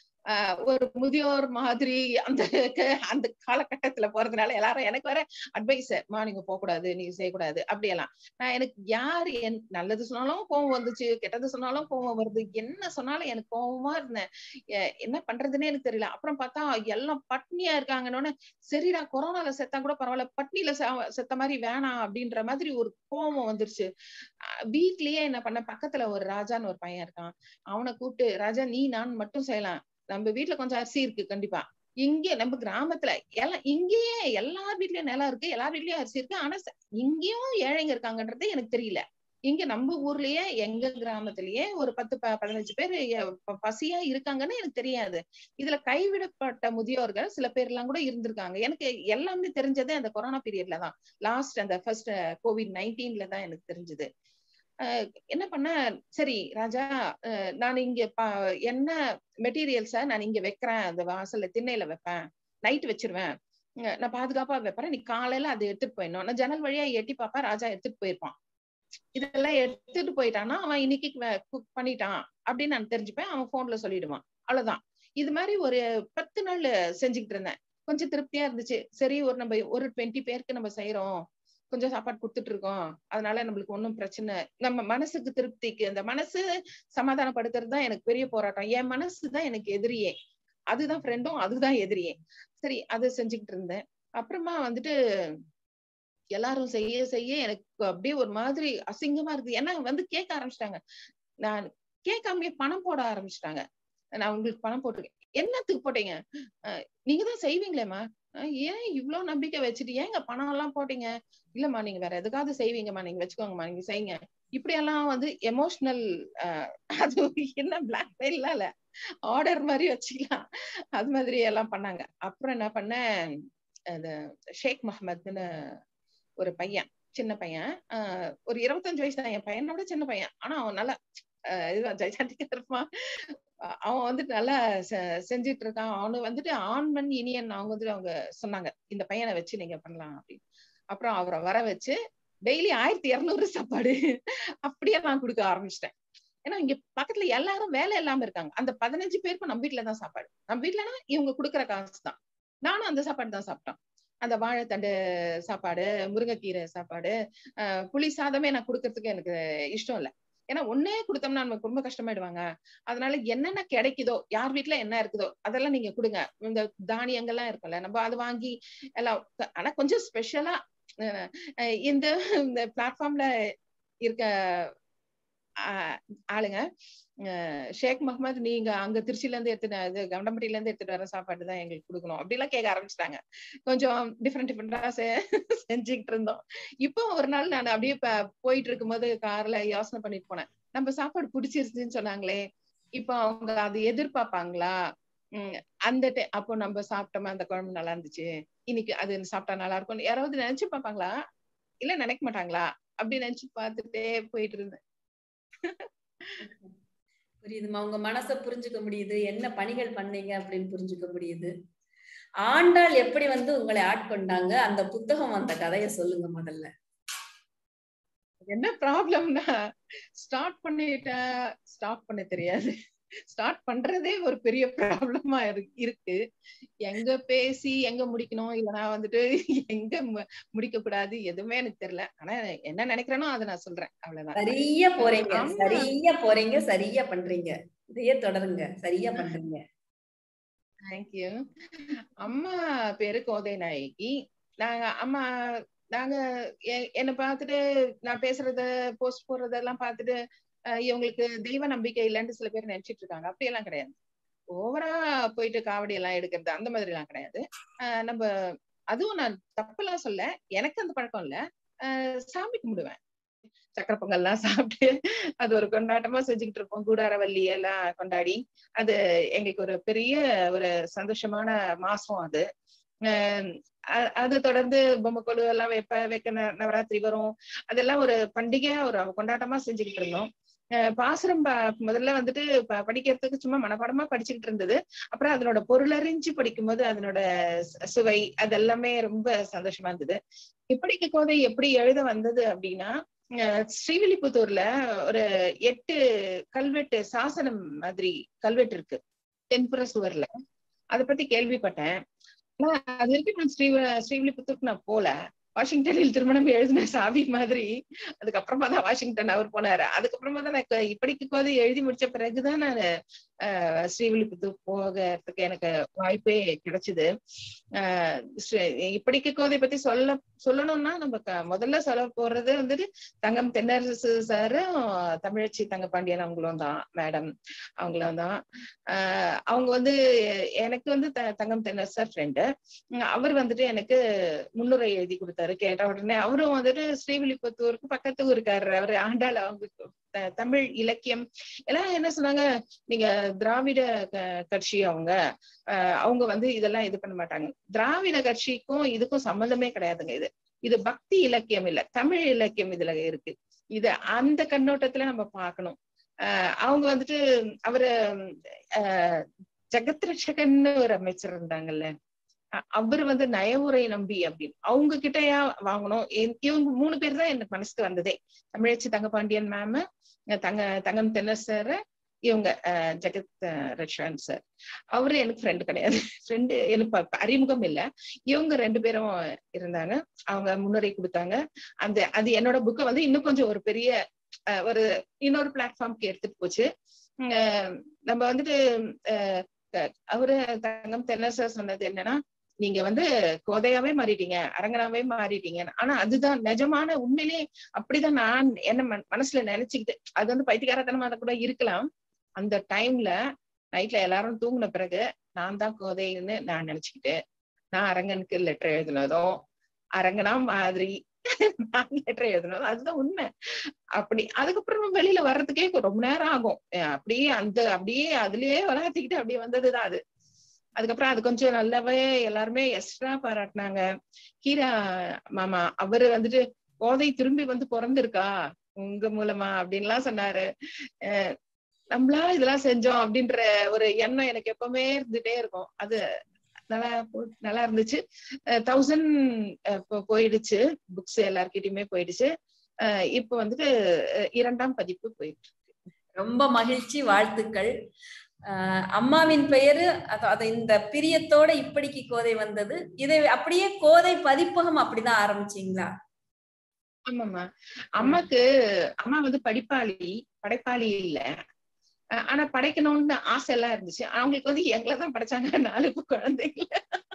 ஆஹ் ஒரு முதியோர் மாதிரி அந்த க- அந்த காலகட்டத்துல போறதுனால எல்லாரும் எனக்கு வேற அட்வைஸ் மா நீங்க போக கூடாது நீங்க செய்யக்கூடாது அப்படியெல்லாம் நான் எனக்கு யார் என் நல்லது சொன்னாலும் கோவம் வந்துச்சு கெட்டது சொன்னாலும் கோவம் வருது என்ன சொன்னாலும் எனக்கு கோவமா இருந்தேன் எ- என்ன பண்றதுன்னே எனக்கு தெரியல அப்புறம் பார்த்தா எல்லாம் பட்னியா இருக்காங்கன்னு சரிடா கொரோனால செத்தா கூட பரவாயில்ல பட்னியில செ- செத்த மாதிரி வேணாம் அப்படின்ற மாதிரி ஒரு கோவம் வந்துருச்சு அஹ் வீட்லயே என்ன பண்ண பக்கத்துல ஒரு ராஜான்னு ஒரு பையன் இருக்கான் அவனை கூப்பிட்டு ராஜா நீ நான் மட்டும் செய்யலாம் நம்ம வீட்ல கொஞ்சம் அரிசி இருக்கு கண்டிப்பா இங்க நம்ம கிராமத்துல எல்லாம் இங்கேயே எல்லார் வீட்லயும் நிலம் இருக்கு எல்லார் வீட்லயும் அரிசி இருக்கு ஆனா ச- இங்கேயும் ஏழைங்க இருக்காங்கன்றது எனக்கு தெரியல இங்க நம்ம ஊர்லயே எங்க கிராமத்திலேயே ஒரு பத்து ப- பதினஞ்சு பேர் எ- ப- பசியா இருக்காங்கன்னு எனக்கு தெரியாது இதுல கைவிடப்பட்ட முதியோர்கள் சில பேர் எல்லாம் கூட இருந்திருக்காங்க எனக்கு எல்லாமே தெரிஞ்சது அந்த கொரோனா பீரியட்ல தான் லாஸ்ட் அந்த ஃபர்ஸ்ட் கோவிட் நைன்டீன்ல தான் எனக்கு தெரிஞ்சது அஹ் என்ன பண்ண சரி ராஜா அஹ் நான் இங்க ப- என்ன மெட்டீரியல்ஸ நான் இங்க வைக்கிறேன் அந்த வாசல்ல திண்ணையில வைப்பேன் நைட் வச்சிருவேன் அஹ் நான் பாதுகாப்பா வைப்பேன் நீ காலையில அதை எடுத்துட்டு போயிடணும் நான் ஜன்னல் வழியா எட்டி பாப்பா ராஜா எடுத்துட்டு போயிருப்பான் இதெல்லாம் எடுத்துட்டு போயிட்டான்னா அவன் இன்னைக்கு குக் பண்ணிட்டான் அப்படின்னு நான் தெரிஞ்சுப்பேன் அவன் போன்ல சொல்லிடுவான் அவ்வளவுதான் இது மாதிரி ஒரு பத்து நாள் செஞ்சுக்கிட்டு இருந்தேன் கொஞ்சம் திருப்தியா இருந்துச்சு சரி ஒரு நம்ம ஒரு டுவெண்ட்டி பேருக்கு நம்ம செய்யறோம் கொஞ்சம் சாப்பாடு கொடுத்துட்டு இருக்கோம் அதனால நம்மளுக்கு ஒன்றும் பிரச்சனை நம்ம மனசுக்கு திருப்திக்கு இந்த மனசு சமாதானப்படுத்துறது தான் எனக்கு பெரிய போராட்டம் என் மனசு தான் எனக்கு எதிரியே அதுதான் ஃப்ரெண்டும் அதுதான் எதிரியே சரி அது செஞ்சுக்கிட்டு இருந்தேன் அப்புறமா வந்துட்டு எல்லாரும் செய்ய செய்ய எனக்கு அப்படியே ஒரு மாதிரி அசிங்கமா இருக்கு ஏன்னா வந்து கேட்க ஆரம்பிச்சிட்டாங்க நான் கேட்காமயே பணம் போட ஆரம்பிச்சிட்டாங்க நான் உங்களுக்கு பணம் போட்டிருக்கேன் என்னத்துக்கு போட்டீங்க நீங்க தான் செய்வீங்களேம்மா ஏன் இவ்வளவு நம்பிக்கை வச்சுட்டு ஏங்க பணம் எல்லாம் போட்டீங்க இல்லம்மா நீங்க வேற எதுக்காவது செய்வீங்கம்மா நீங்க வச்சுக்கோங்கம்மா நீங்க செய்யுங்க இப்படி எல்லாம் வந்து எமோஷனல் அது என்ன பிளாக்மெயில் இல்ல ஆர்டர் மாதிரி வச்சுக்கலாம் அது மாதிரி எல்லாம் பண்ணாங்க அப்புறம் என்ன பண்ணேன் அது ஷேக் முகமதுன்னு ஒரு பையன் சின்ன பையன் ஆஹ் ஒரு இருபத்தஞ்சு வயசு தான் என் பையனோட சின்ன பையன் ஆனா அவன் நல்லா இதுதான் ஜெய்சாண்டிக்கா இருப்பான் அவன் வந்துட்டு நல்லா செஞ்சுட்டு இருக்கான் அவனு வந்துட்டு ஆண்மன் இனியன் அவங்க வந்துட்டு அவங்க சொன்னாங்க இந்த பையனை வச்சு நீங்க பண்ணலாம் அப்படின்னு அப்புறம் அவரை வர வச்சு டெய்லி ஆயிரத்தி இருநூறு சாப்பாடு அப்படியே நான் கொடுக்க ஆரம்பிச்சிட்டேன் ஏன்னா இங்க பக்கத்துல எல்லாரும் வேலை இல்லாம இருக்காங்க அந்த பதினஞ்சு பேருக்கும் நம்ம வீட்டுலதான் சாப்பாடு நம்ம வீட்டுலனா இவங்க கொடுக்குற காசு தான் நானும் அந்த சாப்பாடு தான் சாப்பிட்டேன் அந்த வாழைத்தண்டு சாப்பாடு முருங்கைக்கீரை சாப்பாடு அஹ் புளி சாதமே நான் கொடுக்கறதுக்கு எனக்கு இஷ்டம் இல்லை ஏன்னா ஒன்னே கொடுத்தோம்னா நம்ம ரொம்ப கஷ்டமாயிடுவாங்க அதனால என்னென்ன கிடைக்குதோ யார் வீட்டுல என்ன இருக்குதோ அதெல்லாம் நீங்க கொடுங்க இந்த தானியங்கள்லாம் இருக்கும்ல நம்ம அது வாங்கி எல்லாம் ஆனா கொஞ்சம் ஸ்பெஷலா இந்த இந்த பிளாட்ஃபார்ம்ல இருக்க ஆளுங்க ஷேக் முகமது நீங்க அங்க திருச்சில இருந்து எடுத்துட்டு இது கவண்டம்பட்டியில இருந்து எடுத்துட்டு வர சாப்பாடு தான் எங்களுக்கு கொடுக்கணும் அப்படிலாம் கேட்க ஆரம்பிச்சிட்டாங்க கொஞ்சம் டிஃப்ரெண்ட் டிஃப்ரெண்டா செஞ்சுக்கிட்டு இருந்தோம் இப்போ ஒரு நாள் நான் அப்படியே போயிட்டு இருக்கும்போது கார்ல யோசனை பண்ணிட்டு போனேன் நம்ம சாப்பாடு பிடிச்சிருச்சுன்னு சொன்னாங்களே இப்போ அவங்க அது எதிர்பார்ப்பாங்களா உம் அந்த அப்போ நம்ம சாப்பிட்டோமா அந்த குழம்பு நல்லா இருந்துச்சு இன்னைக்கு அது சாப்பிட்டா நல்லா இருக்கும் யாராவது நினைச்சு பார்ப்பாங்களா இல்ல நினைக்க மாட்டாங்களா அப்படி நினைச்சு பார்த்துட்டே போயிட்டு இருந்தேன் புரியுதுமா உங்க மனசை புரிஞ்சுக்க முடியுது என்ன பணிகள் பண்ணீங்க அப்படின்னு புரிஞ்சுக்க முடியுது ஆண்டாள் எப்படி வந்து உங்களை ஆட்கொண்டாங்க அந்த புத்தகம் அந்த கதையை சொல்லுங்க முதல்ல என்ன ப்ராப்ளம்னா ஸ்டார்ட் பண்ணிட்டா ஸ்டாப் பண்ண தெரியாது ஸ்டார்ட் பண்றதே ஒரு பெரிய ப்ராப்ளமா இருக்கு எங்க பேசி எங்க முடிக்கணும் இல்லைன்னா வந்துட்டு எங்க முடிக்க கூடாது எதுவுமே எனக்கு தெரியல ஆனா என்ன நினைக்கிறேனோ அதை நான் சொல்றேன் அவ்வளவுதான் சரியா போறீங்க சரியா போறீங்க சரியா பண்றீங்க இதையே தொடருங்க சரியா பண்றீங்க தேங்க்யூ அம்மா பேரு கோதை நாயகி நாங்க அம்மா நாங்க என்ன பார்த்துட்டு நான் பேசுறத போஸ்ட் போடுறதெல்லாம் பார்த்துட்டு இவங்களுக்கு தெய்வ நம்பிக்கை இல்லைன்னு சில பேர் நினைச்சிட்டு இருக்காங்க அப்படியெல்லாம் கிடையாது ஓவரா போயிட்டு காவடி எல்லாம் எடுக்கிறது அந்த மாதிரி எல்லாம் கிடையாது நம்ம அதுவும் நான் தப்பெல்லாம் சொல்ல எனக்கு அந்த பழக்கம் இல்ல சாமி கும்பிடுவேன் சக்கரை பொங்கல்லாம் சாப்பிட்டு அது ஒரு கொண்டாட்டமா செஞ்சுக்கிட்டு இருப்போம் கூடாரவல்லி எல்லாம் கொண்டாடி அது எங்களுக்கு ஒரு பெரிய ஒரு சந்தோஷமான மாசம் அது அது தொடர்ந்து பொம்மை கொழு எல்லாம் வைப்ப வைக்க நவராத்திரி வரும் அதெல்லாம் ஒரு பண்டிகையா ஒரு கொண்டாட்டமா செஞ்சுக்கிட்டு இருந்தோம் பாசுரம் முதல்ல வந்துட்டு படிக்கிறதுக்கு சும்மா மனப்பாடமா படிச்சுக்கிட்டு இருந்தது அப்புறம் அதனோட பொருளறிஞ்சு படிக்கும்போது அதனோட சுவை அது எல்லாமே ரொம்ப சந்தோஷமா இருந்தது இப்படிக்கு கோதை எப்படி எழுத வந்தது அப்படின்னா ஸ்ரீவில்லிபுத்தூர்ல ஒரு எட்டு கல்வெட்டு சாசனம் மாதிரி கல்வெட்டு இருக்கு தென்புற சுவர்ல அதை பத்தி கேள்விப்பட்டேன் ஆனா அது வரைக்கும் நான் ஸ்ரீ ஸ்ரீவில்லிபுத்தூருக்கு நான் போல வாஷிங்டனில் திருமணம் எழுதின சாவி மாதிரி அதுக்கப்புறமா தான் வாஷிங்டன் அவர் போனாரு அதுக்கப்புறமா தான் நான் இப்படிக்கு போது எழுதி முடிச்ச பிறகுதான் நான் ஸ்ரீவில்லிபுத்தூர் போகிறதுக்கு எனக்கு வாய்ப்பே கிடைச்சது ஆஹ் இப்படிக்கு கோதை பத்தி சொல்ல சொல்லணும்னா நம்ம முதல்ல சொல்ல போறது வந்துட்டு தங்கம் தென்னரசு சாரும் தமிழச்சி தங்கப்பாண்டியன் அவங்களும் தான் மேடம் அவங்களும் தான் ஆஹ் அவங்க வந்து எனக்கு வந்து தங்கம் தென்னரசர் ஃப்ரெண்டு அவர் வந்துட்டு எனக்கு முன்னுரை எழுதி கொடுத்தாரு கேட்ட உடனே அவரும் வந்துட்டு ஸ்ரீவில்லிபுத்தூருக்கு பக்கத்து ஊருக்காரர் அவரு ஆண்டாள் அவங்க தமிழ் இலக்கியம் எல்லாம் என்ன சொன்னாங்க நீங்க திராவிட கட்சி அவங்க அவங்க வந்து இதெல்லாம் இது பண்ண மாட்டாங்க திராவிட கட்சிக்கும் இதுக்கும் சம்மந்தமே கிடையாதுங்க இது இது பக்தி இலக்கியம் இல்ல தமிழ் இலக்கியம் இதுல இருக்கு இது அந்த கண்ணோட்டத்துல நம்ம பார்க்கணும் ஆஹ் அவங்க வந்துட்டு அவரு ஆஹ் ஜெகத் ரட்சகன்னு ஒரு அமைச்சர் இருந்தாங்கல்ல அவர் வந்து நயமுறை நம்பி அப்படின்னு அவங்க கிட்டயா வாங்கணும் இவங்க மூணு பேர் தான் எனக்கு மனசுக்கு வந்ததே தமிழச்சி தங்கபாண்டியன் மேம் தங்க தங்கம் தென்னசர் இவங்க அஹ், ஜெகத் அஹ், ரஷ்வான் சார் அவரு எனக்கு ஃப்ரெண்டு கிடையாது ஃப்ரெண்டு எனக்கு ப- அறிமுகம் இல்ல இவங்க ரெண்டு பேரும் இருந்தாங்க அவங்க முன்னுரை கொடுத்தாங்க அந்த அது என்னோட புக்கை வந்து இன்னும் கொஞ்சம் ஒரு பெரிய அஹ், ஒரு இன்னொரு பிளாட்ஃபார்ம்க்கு எடுத்துட்டு போச்சு உம், அஹ், நம்ம வந்துட்டு அஹ், க- அவரு தங்கம் தென்னர் சார் சொன்னது என்னன்னா நீங்க வந்து கோதையாவே மாறிட்டீங்க அரங்கனாவே மாறிட்டீங்க ஆனா அதுதான் நிஜமான உண்மையிலே அப்படிதான் நான் என்ன மன- மனசுல நினைச்சுக்கிட்டு அது வந்து பைத்தியகாரத்தனமா கூட இருக்கலாம் அந்த டைம்ல நைட்ல எல்லாரும் தூங்கின பிறகு நான் தான் கோதைன்னு நான் நினைச்சுக்கிட்டு நான் அரங்கனுக்கு லெட்டர் எழுதினதும் அரங்கனா மாதிரி நான் லெட்டர் எழுதினதும் அதுதான் உண்மை அப்படி அதுக்கப்புறம் வெளியில வர்றதுக்கே ரொம்ப நேரம் ஆகும் அஹ் அப்படியே அந்த அப்படியே அதுலயே வளர்த்திக்கிட்டு அப்படியே வந்ததுதான் அது அதுக்கப்புறம் அது கொஞ்சம் நல்லாவே எல்லாருமே எக்ஸ்ட்ரா பாராட்டினாங்க கீரா மாமா அவரு வந்துட்டு கோதை திரும்பி வந்து பிறந்திருக்கா உங்க மூலமா அப்படின்லாம் சொன்னாரு அஹ் நம்மளா இதெல்லாம் செஞ்சோம் அப்படின்ற ஒரு எண்ணம் எனக்கு எப்பவுமே இருந்துட்டே இருக்கும் அது நல்லா போ- நல்லா இருந்துச்சு தௌசண்ட் போயிடுச்சு புக்ஸ் எல்லார்கிட்டயுமே போயிடுச்சு அஹ் இப்போ வந்துட்டு அஹ் இரண்டாம் பதிப்பு போயிட்டு ரொம்ப மகிழ்ச்சி வாழ்த்துக்கள் ஆஹ் அம்மாவின் பெயரு அத- அத இந்த பிரியத்தோட இப்படிக்கு கோதை வந்தது இதை அப்படியே கோதை பதிப்பகம் அப்படிதான் ஆரம்பிச்சீங்களா ஆமாம்மா அம்மாக்கு அம்மா வந்து படிப்பாளி படைப்பாளி இல்ல அஹ் ஆனா படைக்கணும்னு ஆசை எல்லாம் இருந்துச்சு அவங்களுக்கு வந்து எங்களை தான் படைச்சாங்க நாலு குழந்தைங்கள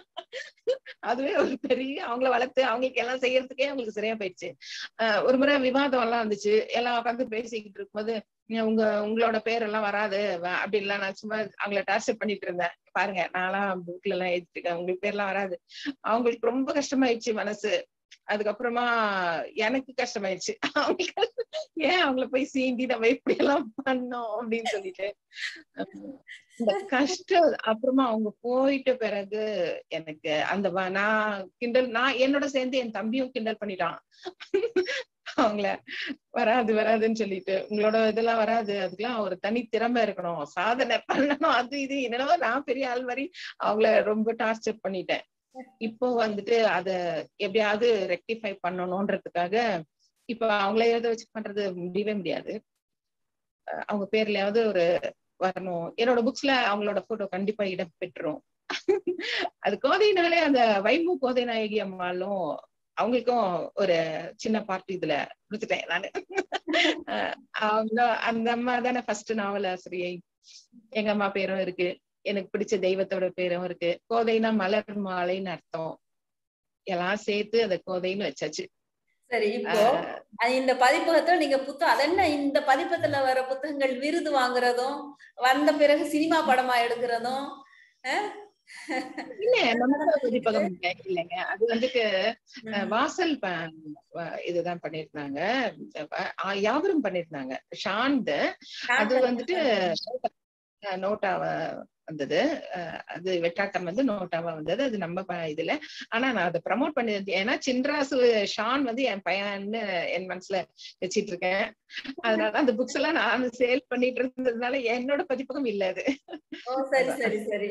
அதுவே ஒரு பெரிய அவங்கள வளர்த்து அவங்களுக்கு எல்லாம் செய்யறதுக்கே அவங்களுக்கு சரியா போயிடுச்சு அஹ் ஒரு முறை விவாதம் எல்லாம் வந்துச்சு எல்லாம் உட்காந்து பேசிக்கிட்டு இருக்கும்போது "நீங்க உங்க உங்களோட பேர் எல்லாம் வராது வ- அப்படின்லாம் நான் சும்மா அவங்கள டார்ச்சர் பண்ணிட்டு இருந்தேன் பாருங்க நான்லாம் புக்ல எல்லாம் எழுதிருக்கேன் உங்களுக்கு பேர்லாம் வராது அவங்களுக்கு ரொம்ப கஷ்டமாயிடுச்சு மனசு அதுக்கப்புறமா எனக்கு கஷ்டமாயிடுச்சு அவங்களுக்கு ஏன் அவங்கள போய் சீண்டி நம்ம இப்படி எல்லாம் பண்ணோம் அப்படின்னு சொல்லிட்டு அஹ் இந்த கஷ்டம் அப்புறமா அவங்க போயிட்ட பிறகு எனக்கு அந்த வ- நான் கிண்டல் நான் என்னோட சேர்ந்து என் தம்பியும் கிண்டல் பண்ணிட்டான் அவங்கள வராது வராதுன்னு சொல்லிட்டு உங்களோட இதெல்லாம் வராது அதுக்கெல்லாம் ஒரு தனி திறமை இருக்கணும் சாதனை பண்ணணும் அது இது என்னவோ நான் பெரிய ஆள் மாதிரி அவங்கள ரொம்ப டார்ச்சர் பண்ணிட்டேன் இப்போ வந்துட்டு அத எப்படியாவது ரெக்டிஃபை பண்ணணும்ன்றதுக்காக இப்ப அவங்கள எழுத வச்சு பண்றது முடியவே முடியாது அஹ் அவங்க பேர்லயாவது ஒரு வரணும் என்னோட புக்ஸ்ல அவங்களோட போட்டோ கண்டிப்பா இடம் பெற்றுரும் அது கோதைனாலே அந்த வைமு கோதை நாயகி அம்மாலும் அவங்களுக்கும் ஒரு சின்ன பார்ட் இதுல கொடுத்துட்டேன் நானு அஹ் அவங்க அந்த அம்மா தானே ஃபர்ஸ்ட் நாவல் ஆசிரியை எங்க அம்மா பேரும் இருக்கு எனக்கு பிடிச்ச தெய்வத்தோட பேரும் இருக்கு கோதைனா மலர் மாலைன்னு அர்த்தம் எல்லாம் சேர்த்து அந்த கோதைன்னு வச்சாச்சு சரி இப்போ அஹ் இந்த பதிப்பகத்துல நீங்க புத்தகம் அதென்ன இந்த பதிப்பகத்துல வர புத்தகங்கள் விருது வாங்குறதும் வந்த பிறகு சினிமா படமா எடுக்கிறதும் அஹ் இல்ல நம்ம பதிப்பகம் இல்ல, இல்லைங்க அது வந்துட்டு அஹ், வாசல் ப- வ- இதுதான் பண்ணிருந்தாங்க அஹ், யாவரும் பண்ணிருந்தாங்க ஷாந்த் அது வந்துட்டு அஹ், நோட்டாவா வந்தது அஹ், அது வெட்டாட்டம் வந்து நோட்டாவா வந்தது அது நம்ம ப- இதுல ஆனா நான் அதை ப்ரமோட் பண்ணி ஏன்னா சின்ராசு ஷான் வந்து என் பையன்னு என் மனசுல வச்சிட்டு இருக்கேன் அதனால அந்த புக்ஸ் எல்லாம் நான் சேல் பண்ணிட்டு இருந்ததுனால என்னோட பதிப்பகம் இல்ல அது ஓ சரி சரி சரி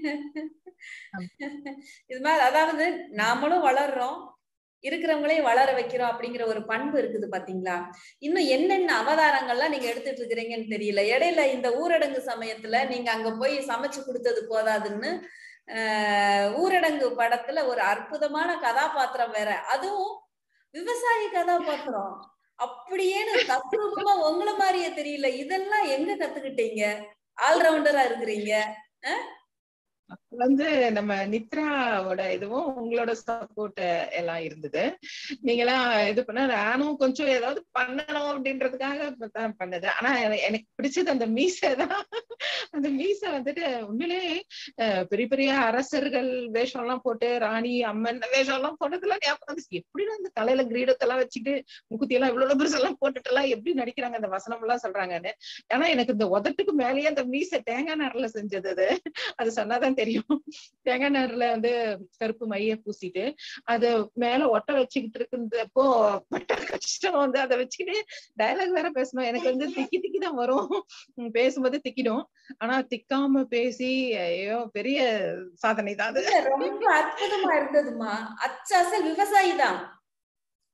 இது மாதிரி அதாவது நாமளும் வளர்றோம் இருக்கிறவங்களையும் வளர வைக்கிறோம் அப்படிங்கிற ஒரு பண்பு இருக்குது பாத்தீங்களா இன்னும் என்னென்ன அவதாரங்கள்லாம் நீங்க எடுத்துட்டு இருக்கிறீங்கன்னு தெரியல இடையில இந்த ஊரடங்கு சமயத்துல நீங்க அங்க போய் சமைச்சு கொடுத்தது போதாதுன்னு ஆஹ் ஊரடங்கு படத்துல ஒரு அற்புதமான கதாபாத்திரம் வேற அதுவும் விவசாயி கதாபாத்திரம் அப்படியேன்னு தத்ரூபமா உங்களை மாதிரியே தெரியல இதெல்லாம் எங்க கத்துக்கிட்டீங்க ஆல்ரவுண்டரா இருக்கிறீங்க வந்து நம்ம நித்ராவோட இதுவும் உங்களோட சப்போர்ட் எல்லாம் இருந்தது நீங்களாம் இது பண்ண நானும் கொஞ்சம் ஏதாவது பண்ணணும் அப்படின்றதுக்காக தான் பண்ணது ஆனா என- எனக்கு பிடிச்சது அந்த மீசை தான் அந்த மீசை வந்துட்டு உண்மையிலே அஹ், பெரிய பெரிய அரசர்கள் வேஷம் எல்லாம் போட்டு ராணி அம்மன் வேஷம் எல்லாம் போட்டதெல்லாம் ஞாபகம் வந்துச்சு எப்படி அந்த தலையில கிரீடத்தெல்லாம் வச்சுட்டு முக்குத்தி எல்லாம் இவ்வளவு பெருசு எல்லாம் போட்டுட்டு எல்லாம் எப்படி நடிக்கிறாங்க அந்த வசனம் எல்லாம் சொல்றாங்கன்னு ஆனா எனக்கு இந்த உதட்டுக்கு மேலேயே அந்த மீசை தேங்காய் நார்ல செஞ்சது அது அது சொன்னாதான் தெரியும் தேங்காய் நார்ல வந்து கருப்பு மைய பூசிட்டு அது மேல ஒட்ட வச்சுக்கிட்டு இருக்கிறப்போ பட்ட கஷ்டம் வந்து அதை வச்சுக்கிட்டு டயலாக் வேற பேசணும் எனக்கு வந்து திக்கி திக்கி தான் வரும் உம் பேசும்போது திக்கிடும் ஆனா திக்காம பேசி ஐயோ பெரிய சாதனை தான் அது இல்ல, ரொம்ப அற்புதமா இருந்ததுமா அச்சசல் விவசாயி தான்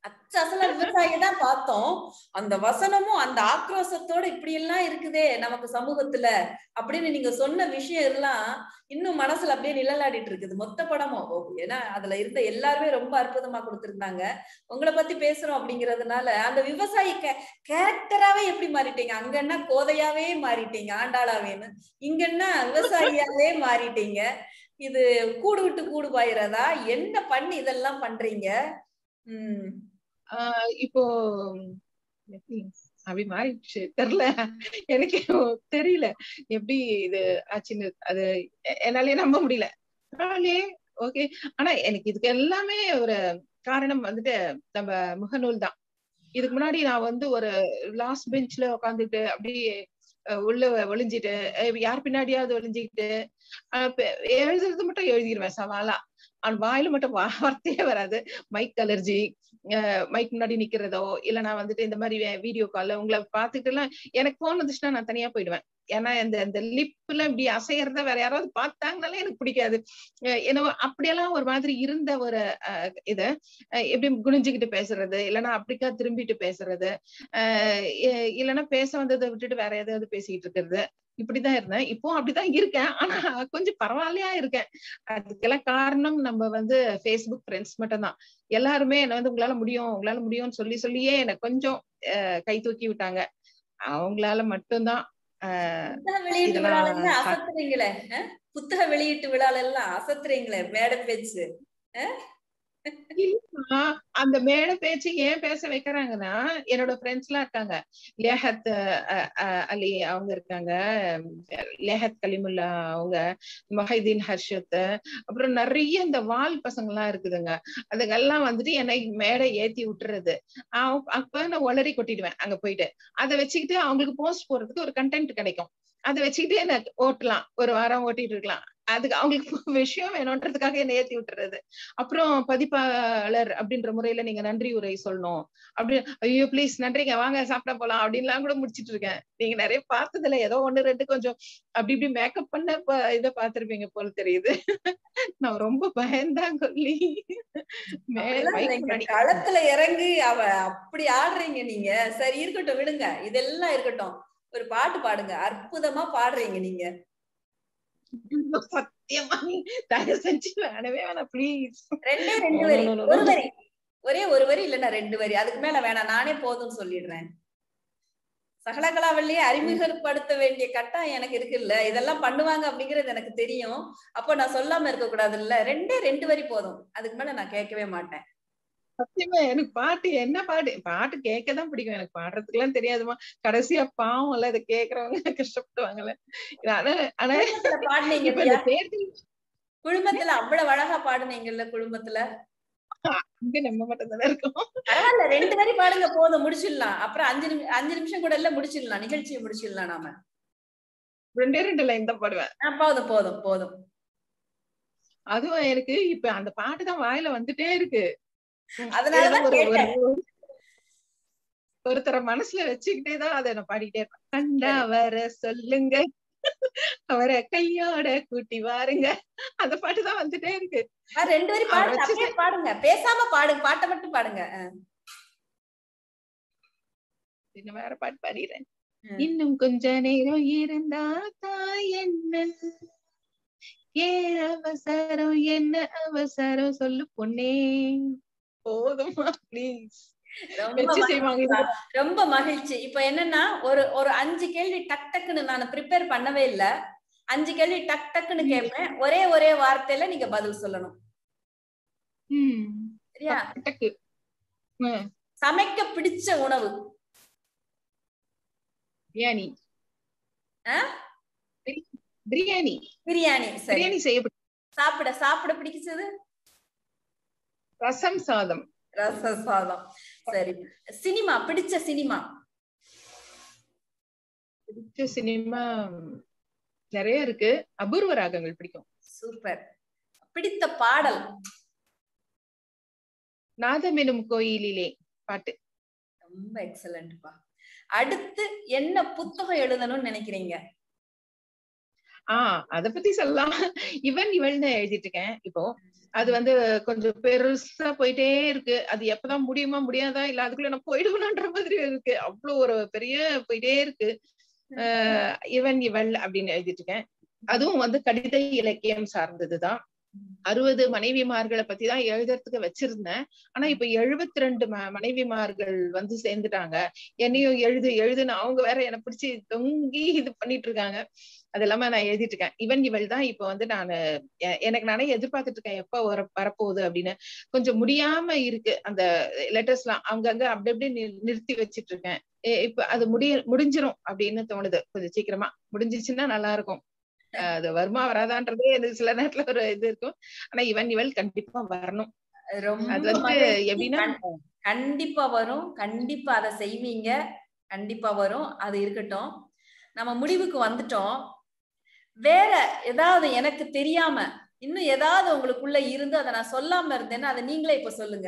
அச்சு அசல விவசாயி தான் பார்த்தோம் அந்த வசனமும் அந்த ஆக்ரோஷத்தோட இப்படி எல்லாம் இருக்குதே நமக்கு சமூகத்துல அப்படின்னு நீங்க சொன்ன விஷயம் எல்லாம் இன்னும் மனசுல அப்படியே நிழலாடிட்டு இருக்குது மொத்த படமும் ஓ, ஏன்னா அதுல இருந்த எல்லாருமே ரொம்ப அற்புதமா கொடுத்திருந்தாங்க உங்களை பத்தி பேசுறோம் அப்படிங்கறதுனால அந்த விவசாயி கேரக்டராவே எப்படி மாறிட்டீங்க அங்கன்னா கோதையாவே மாறிட்டீங்க ஆண்டாளாவேன்னு இங்கன்னா விவசாயியாவே மாறிட்டீங்க இது கூடு விட்டு கூடு பாயிறதா என்ன பண்ணி இதெல்லாம் பண்றீங்க உம் ஆஹ் இப்போ எப்படி அப்படி மாறிடுச்சு தெரியல எனக்கு தெரியல எப்படி இது ஆச்சுன்னு அது எ- என்னாலயே நம்ப முடியல பரவாயில்லையே ஓகே ஆனா எனக்கு இதுக்கு எல்லாமே ஒரு காரணம் வந்துட்டு நம்ம முகநூல் தான் இதுக்கு முன்னாடி நான் வந்து ஒரு லாஸ்ட் பெஞ்ச்ல உட்காந்துட்டு அப்படியே அஹ், உள்ள ஒளிஞ்சிட்டு அஹ், யார் பின்னாடியாவது ஒளிஞ்சிக்கிட்டு அஹ், பெ- எழுதுறது மட்டும் எழுதிடுவேன் சவாலா ஆனா வாயில மட்டும் வா- வார்த்தையே வராது மைக் அலர்ஜி மைக் முன்னாடி நிக்கிறதோ இல்ல நான் வந்துட்டு இந்த மாதிரி வீடியோ கால்ல உங்களை பாத்துட்டு எல்லாம் எனக்கு போன் வந்துச்சுன்னா நான் தனியா போயிடுவேன் ஏன்னா இந்த இந்த லிப்ல இப்படி அசையறத வேற யாராவது பார்த்தாங்கனாலே எனக்கு பிடிக்காது அஹ் என்னவோ அப்படியெல்லாம் ஒரு மாதிரி இருந்த ஒரு அஹ், இத அஹ், எப்படி குனிஞ்சுக்கிட்டு பேசுறது இல்லைன்னா அப்படிக்கா திரும்பிட்டு பேசுறது அஹ் எ- இல்லைன்னா பேச வந்ததை விட்டுட்டு வேற ஏதாவது பேசிக்கிட்டு இருக்கிறது இப்படிதான் இருந்தேன் இப்போ அப்படிதான் இருக்கேன் ஆனா கொஞ்சம் பரவாயில்லையா இருக்கேன் அதுக்கெல்லாம் காரணம் நம்ம வந்து ஃபேஸ்புக் ஃப்ரெண்ட்ஸ் மட்டும்தான் எல்லாருமே என்ன வந்து உங்களால முடியும் உங்களால முடியும்னு சொல்லி சொல்லியே என்ன கொஞ்சம் அஹ், கை தூக்கி விட்டாங்க அவங்களால மட்டும்தான் அஹ், புத்தக வெளியீட்டு இதெல்லாம் விழால எல்லாம் சா- அசத்துறீங்களே அஹ்? புத்தக வெளியீட்டு விழால எல்லாம் அசத்துறீங்களே மேடை பேச்சு இல்லம்மா, அந்த மேடை பேச்சு ஏன் பேச வைக்கிறாங்கன்னா என்னோட ஃப்ரெண்ட்ஸ் எல்லாம் இருக்காங்க லேஹத் அஹ், அஹ், அலி அவங்க இருக்காங்க லேஹத் கலிமுல்லா அவங்க மொஹிதீன் ஹர்ஷத் அப்புறம் நிறைய இந்த வால் பசங்க எல்லாம் இருக்குதுங்க அதுங்கெல்லாம் வந்துட்டு என்னை மேடை ஏத்தி விட்டுறது அவ- அப்ப நான் ஒளரி கொட்டிடுவேன் அங்க போயிட்டு அதை வச்சுக்கிட்டு அவங்களுக்கு போஸ்ட் போடுறதுக்கு ஒரு கண்டென்ட் கிடைக்கும் அதை வச்சுக்கிட்டு என்ன ஓட்டலாம் ஒரு வாரம் ஓட்டிட்டு இருக்கலாம் அதுக்கு அவங்களுக்கு விஷயம் வேணும்ன்றதுக்காக என்ன ஏத்தி விட்டுறது அப்புறம் பதிப்பாளர் அப்படின்ற முறையில நீங்க நன்றி உரை சொல்லணும் அப்படி ஐயோ ப்ளீஸ் நன்றிங்க வாங்க சாப்பிட போலாம் அப்படின்லாம் கூட முடிச்சிட்டு இருக்கேன் நீங்க நிறைய பார்த்ததுல ஏதோ ஒண்ணு ரெண்டு கொஞ்சம் அப்படி இப்படி மேக்கப் பண்ண ப- இத பாத்திருப்பீங்க போல தெரியுது நான் ரொம்ப பயந்தான் கொல்லி மே- அப்படிலாம் mic இல்லைங்க. முன்னாடி களத்துல இறங்கி அவ அப்படி ஆடுறீங்க நீங்க சரி இருக்கட்டும் விடுங்க இதெல்லாம் இருக்கட்டும் ஒரு பாட்டு பாடுங்க அற்புதமா பாடுறீங்க நீங்க சத்தியமா நீ தயவு செஞ்சு வேணவே வேணாம் ப்ளீஸ் ரெண்டே ரெண்டு No, வரி no, no, no, ஒரு no. வரி ஒரே ஒரு வரி இல்லைன்னா ரெண்டு வரி அதுக்கு மேல வேணாம் நானே போதும்னு சொல்லிடுறேன் சகலகலாவல்லையே அறிமுகப்படுத்த வேண்டிய கட்டாயம் எனக்கு இருக்குல்ல இதெல்லாம் பண்ணுவாங்க அப்படிங்கிறது எனக்கு தெரியும் அப்போ நான் சொல்லாம இருக்க கூடாதுல்ல ரெண்டே ரெண்டு வரி போதும் அதுக்கு மேல நான் கேட்கவே மாட்டேன் சத்தியமா எனக்கு பாட்டு என்ன பாட்டு பாட்டு கேட்கதான் பிடிக்கும் எனக்கு பாடுறதுக்கு எல்லாம் தெரியாதுமா கடைசியா பாவம்ல இதை கேக்குறவங்க கஷ்டப்படுவாங்கல்ல ஆனா ஆனா குழுமத்துல பாடுனீங்க இப்ப இல்லையா? இந்த தேர்தல் குழுமத்துல அவ்வளவு அழகா பாடுனீங்கல்ல குழுமத்துல இங்க நம்ம மட்டும் தானே இருக்கோம் பரவாயில்ல ரெண்டு வரி பாடுங்க போதும் முடிச்சிடலாம் அப்புறம் அஞ்சு நிமி அஞ்சு நிமிஷம் கூட இல்ல முடிச்சிடலாம் நிகழ்ச்சியை முடிச்சிடலாம் நாம ரெண்டே ரெண்டு லைன் தான் பாடுவேன் ஆ, போதும் போதும் போதும் அதுவும் எனக்கு இப்ப அந்த பாட்டு தான் வாயில வந்துட்டே இருக்கு அதனாலதான் ஏதோ ஒரு- கேட்டேன். ஒரு- ஒருத்தர மனசுல வச்சுக்கிட்டே தான் அதை நான் பாடிக்கிட்டே இருப்பேன் கண்டா வர சொல்லுங்க அவரை கையோட கூட்டி வாருங்க அந்த பாட்டு தான் வந்துட்டே இருக்கு ஆ, ரெண்டு வரி பாடுங்க வச்சு- அப்படியே பாடுங்க பேசாம பாடுங்க பாட்டை மட்டும் பாடுங்க ஆ. இன்னும் வேற பாட்டு பாடிடுறேன் ம். இன்னும் கொஞ்ச நேரம் இருந்தா தாய் என்ன ஏன் அவசரம் என்ன அவசரம் சொல்லு பொண்ணே போதுமா ப்ளீஸ் ரொம்ப வச்சு செய்வாங்க இது. மகிழ்ச்சி. ரொம்ப மகிழ்ச்சி இப்ப என்னன்னா ஒரு ஒரு அஞ்சு கேள்வி டக் டக்குன்னு நான் ப்ரிப்பேர் பண்ணவே இல்ல அஞ்சு கேள்வி டக் டக்குன்னு கேட்பேன் ஒரே ஒரே வார்த்தையில நீங்க பதில் சொல்லணும் ம், சரியா டக்கு ம், சமைக்க பிடிச்ச உணவு பிரியாணி ஆ? பிரியாணி பிரியாணி சரி பிரியாணி செய்ய சாப்பிட சாப்பிட பிடிச்சது ரசம் சாதம் ரச சாதம் சரி சினிமா பிடிச்ச சினிமா பிடிச்ச சினிமா நிறைய இருக்கு அபூர்வ ராகங்கள் பிடிக்கும் சூப்பர் பிடித்த பாடல் நாதமெனும் கோயிலிலே பாட்டு ரொம்ப எக்ஸலண்ட்ப்பா அடுத்து என்ன புத்தகம் எழுதணும்னு நினைக்கிறீங்க ஆஹ் அத பத்தி சொல்லலாம் இவன் இவள்னு எழுதிட்டு இருக்கேன் இப்போ அது வந்து கொஞ்சம் பெருசா போயிட்டே இருக்கு அது எப்பதான் முடியுமா முடியாதா இல்ல அதுக்குள்ள நான் போயிடுவேன்ற மாதிரி இருக்கு அவ்வளவு ஒரு பெரிய போயிட்டே இருக்கு ஆஹ் இவன் இவள் அப்படின்னு எழுதிட்டு இருக்கேன் அதுவும் வந்து கடித இலக்கியம் சார்ந்ததுதான் அறுபது மனைவிமார்களை பத்தி தான் எழுதுறதுக்கு வச்சிருந்தேன் ஆனா இப்ப எழுபத்தி ரெண்டு மனைவிமார்கள் வந்து சேர்ந்துட்டாங்க என்னையும் எழுது எழுதுன்னு அவங்க வேற என்னை பிடிச்சி தொங்கி இது பண்ணிட்டு இருக்காங்க அது இல்லாம நான் எழுதிட்டு இருக்கேன் இவன் இவள் தான் இப்ப வந்து நான் எனக்கு நானே எதிர்பார்த்துட்டு இருக்கேன் எப்ப வர வரப்போகுது அப்படின்னு கொஞ்சம் முடியாம இருக்கு அந்த லெட்டர்ஸ் எல்லாம் அங்கங்க அப்படி அப்படி நிறுத்தி வச்சிட்டு இருக்கேன் இப்ப அது முடிய முடிஞ்சிரும் அப்படின்னு தோணுது கொஞ்சம் சீக்கிரமா முடிஞ்சிச்சுன்னா நல்லா இருக்கும் அது வருமா வராதான்றதே எனக்கு சில நேரத்துல ஒரு இது இருக்கும் ஆனா இவன் இவள் கண்டிப்பா வரணும் அது வந்து எப்படின்னா கண்டிப்பா வரும் கண்டிப்பா அதை செய்வீங்க கண்டிப்பா வரும் அது இருக்கட்டும் நம்ம முடிவுக்கு வந்துட்டோம் வேற ஏதாவது எனக்கு தெரியாம இன்னும் ஏதாவது உங்களுக்குள்ள இருந்து அதை நான் சொல்லாம இருந்தேன்னா அதை நீங்களே இப்ப சொல்லுங்க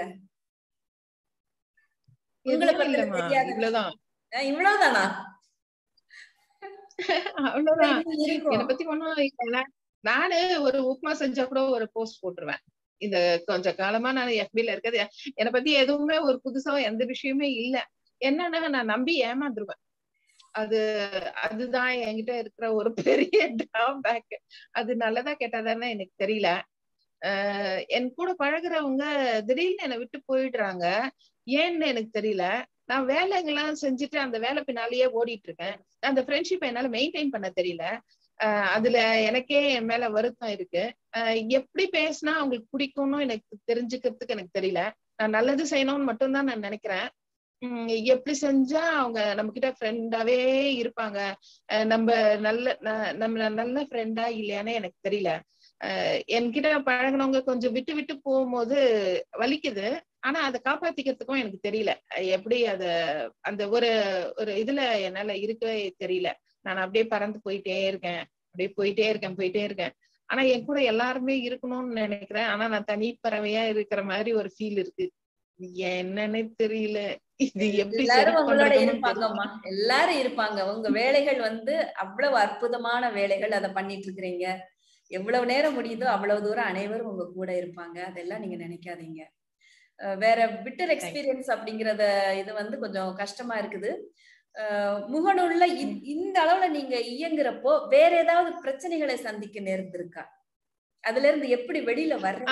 உங்களை பத்தி தெரியாது இவ்வளவுதான் இவ்வளவுதானா அவ்வளவுதான் என்னை பத்தி ஒண்ணும் நானு ஒரு உப்புமா செஞ்சா கூட ஒரு போஸ்ட் போட்டுருவேன் இந்த கொஞ்ச காலமா நான் எஃபில இருக்கிறது என்னை பத்தி எதுவுமே ஒரு புதுசா எந்த விஷயமே இல்ல என்னன்னா நான் நம்பி ஏமாந்துருவேன் அது அதுதான் என்கிட்ட இருக்கிற ஒரு பெரிய டிராபேக் அது நல்லதா கேட்டாதானே எனக்கு தெரியல ஆஹ் என் கூட பழகுறவங்க திடீர்னு என்னை விட்டு போயிடுறாங்க ஏன்னு எனக்கு தெரியல நான் வேலைங்கெல்லாம் செஞ்சுட்டு அந்த வேலை பின்னாலேயே ஓடிட்டு இருக்கேன் அந்த ஃப்ரெண்ட்ஷிப் என்னால மெயின்டைன் பண்ண தெரியல ஆஹ் அதுல எனக்கே என் மேல வருத்தம் இருக்கு ஆஹ் எப்படி பேசினா அவங்களுக்கு பிடிக்கும்னு எனக்கு தெரிஞ்சுக்கிறதுக்கு எனக்கு தெரியல நான் நல்லது செய்யணும்னு மட்டும்தான் நான் நினைக்கிறேன் உம் எப்படி செஞ்சா அவங்க நம்ம கிட்ட ஃப்ரெண்டாவே இருப்பாங்க நம்ம நல்ல நம்ம நல்ல ஃப்ரெண்டா இல்லையானே எனக்கு தெரியல என்கிட்ட பழகினவங்க கொஞ்சம் விட்டு விட்டு போகும்போது வலிக்குது ஆனா அதை காப்பாத்திக்கிறதுக்கும் எனக்கு தெரியல எப்படி அத அந்த ஒரு ஒரு இதுல என்னால இருக்கவே தெரியல நான் அப்படியே பறந்து போயிட்டே இருக்கேன் அப்படியே போயிட்டே இருக்கேன் போயிட்டே இருக்கேன் ஆனா என் கூட எல்லாருமே இருக்கணும்னு நினைக்கிறேன் ஆனா நான் தனி பறவையா இருக்கிற மாதிரி ஒரு ஃபீல் இருக்கு என்னன்னே தெரியல இது எப்படி எல்லாரும் உங்களோட இருப்பாங்கம்மா எல்லாரும் இருப்பாங்க உங்க வேலைகள் வந்து அவ்வளவு அற்புதமான வேலைகள் அதை பண்ணிட்டு இருக்கிறீங்க எவ்வளவு நேரம் முடியுதோ அவ்வளவு தூரம் அனைவரும் உங்க கூட இருப்பாங்க அதெல்லாம் நீங்க நினைக்காதீங்க வேற பிட்டர் எக்ஸ்பீரியன்ஸ் அப்படிங்கறத இது வந்து கொஞ்சம் கஷ்டமா இருக்குது முகநூல்ல இந்த அளவுல நீங்க இயங்குறப்போ வேற ஏதாவது பிரச்சனைகளை சந்திக்க நேர்ந்திருக்கா அதுல இருந்து எப்படி வெளியில வர்ற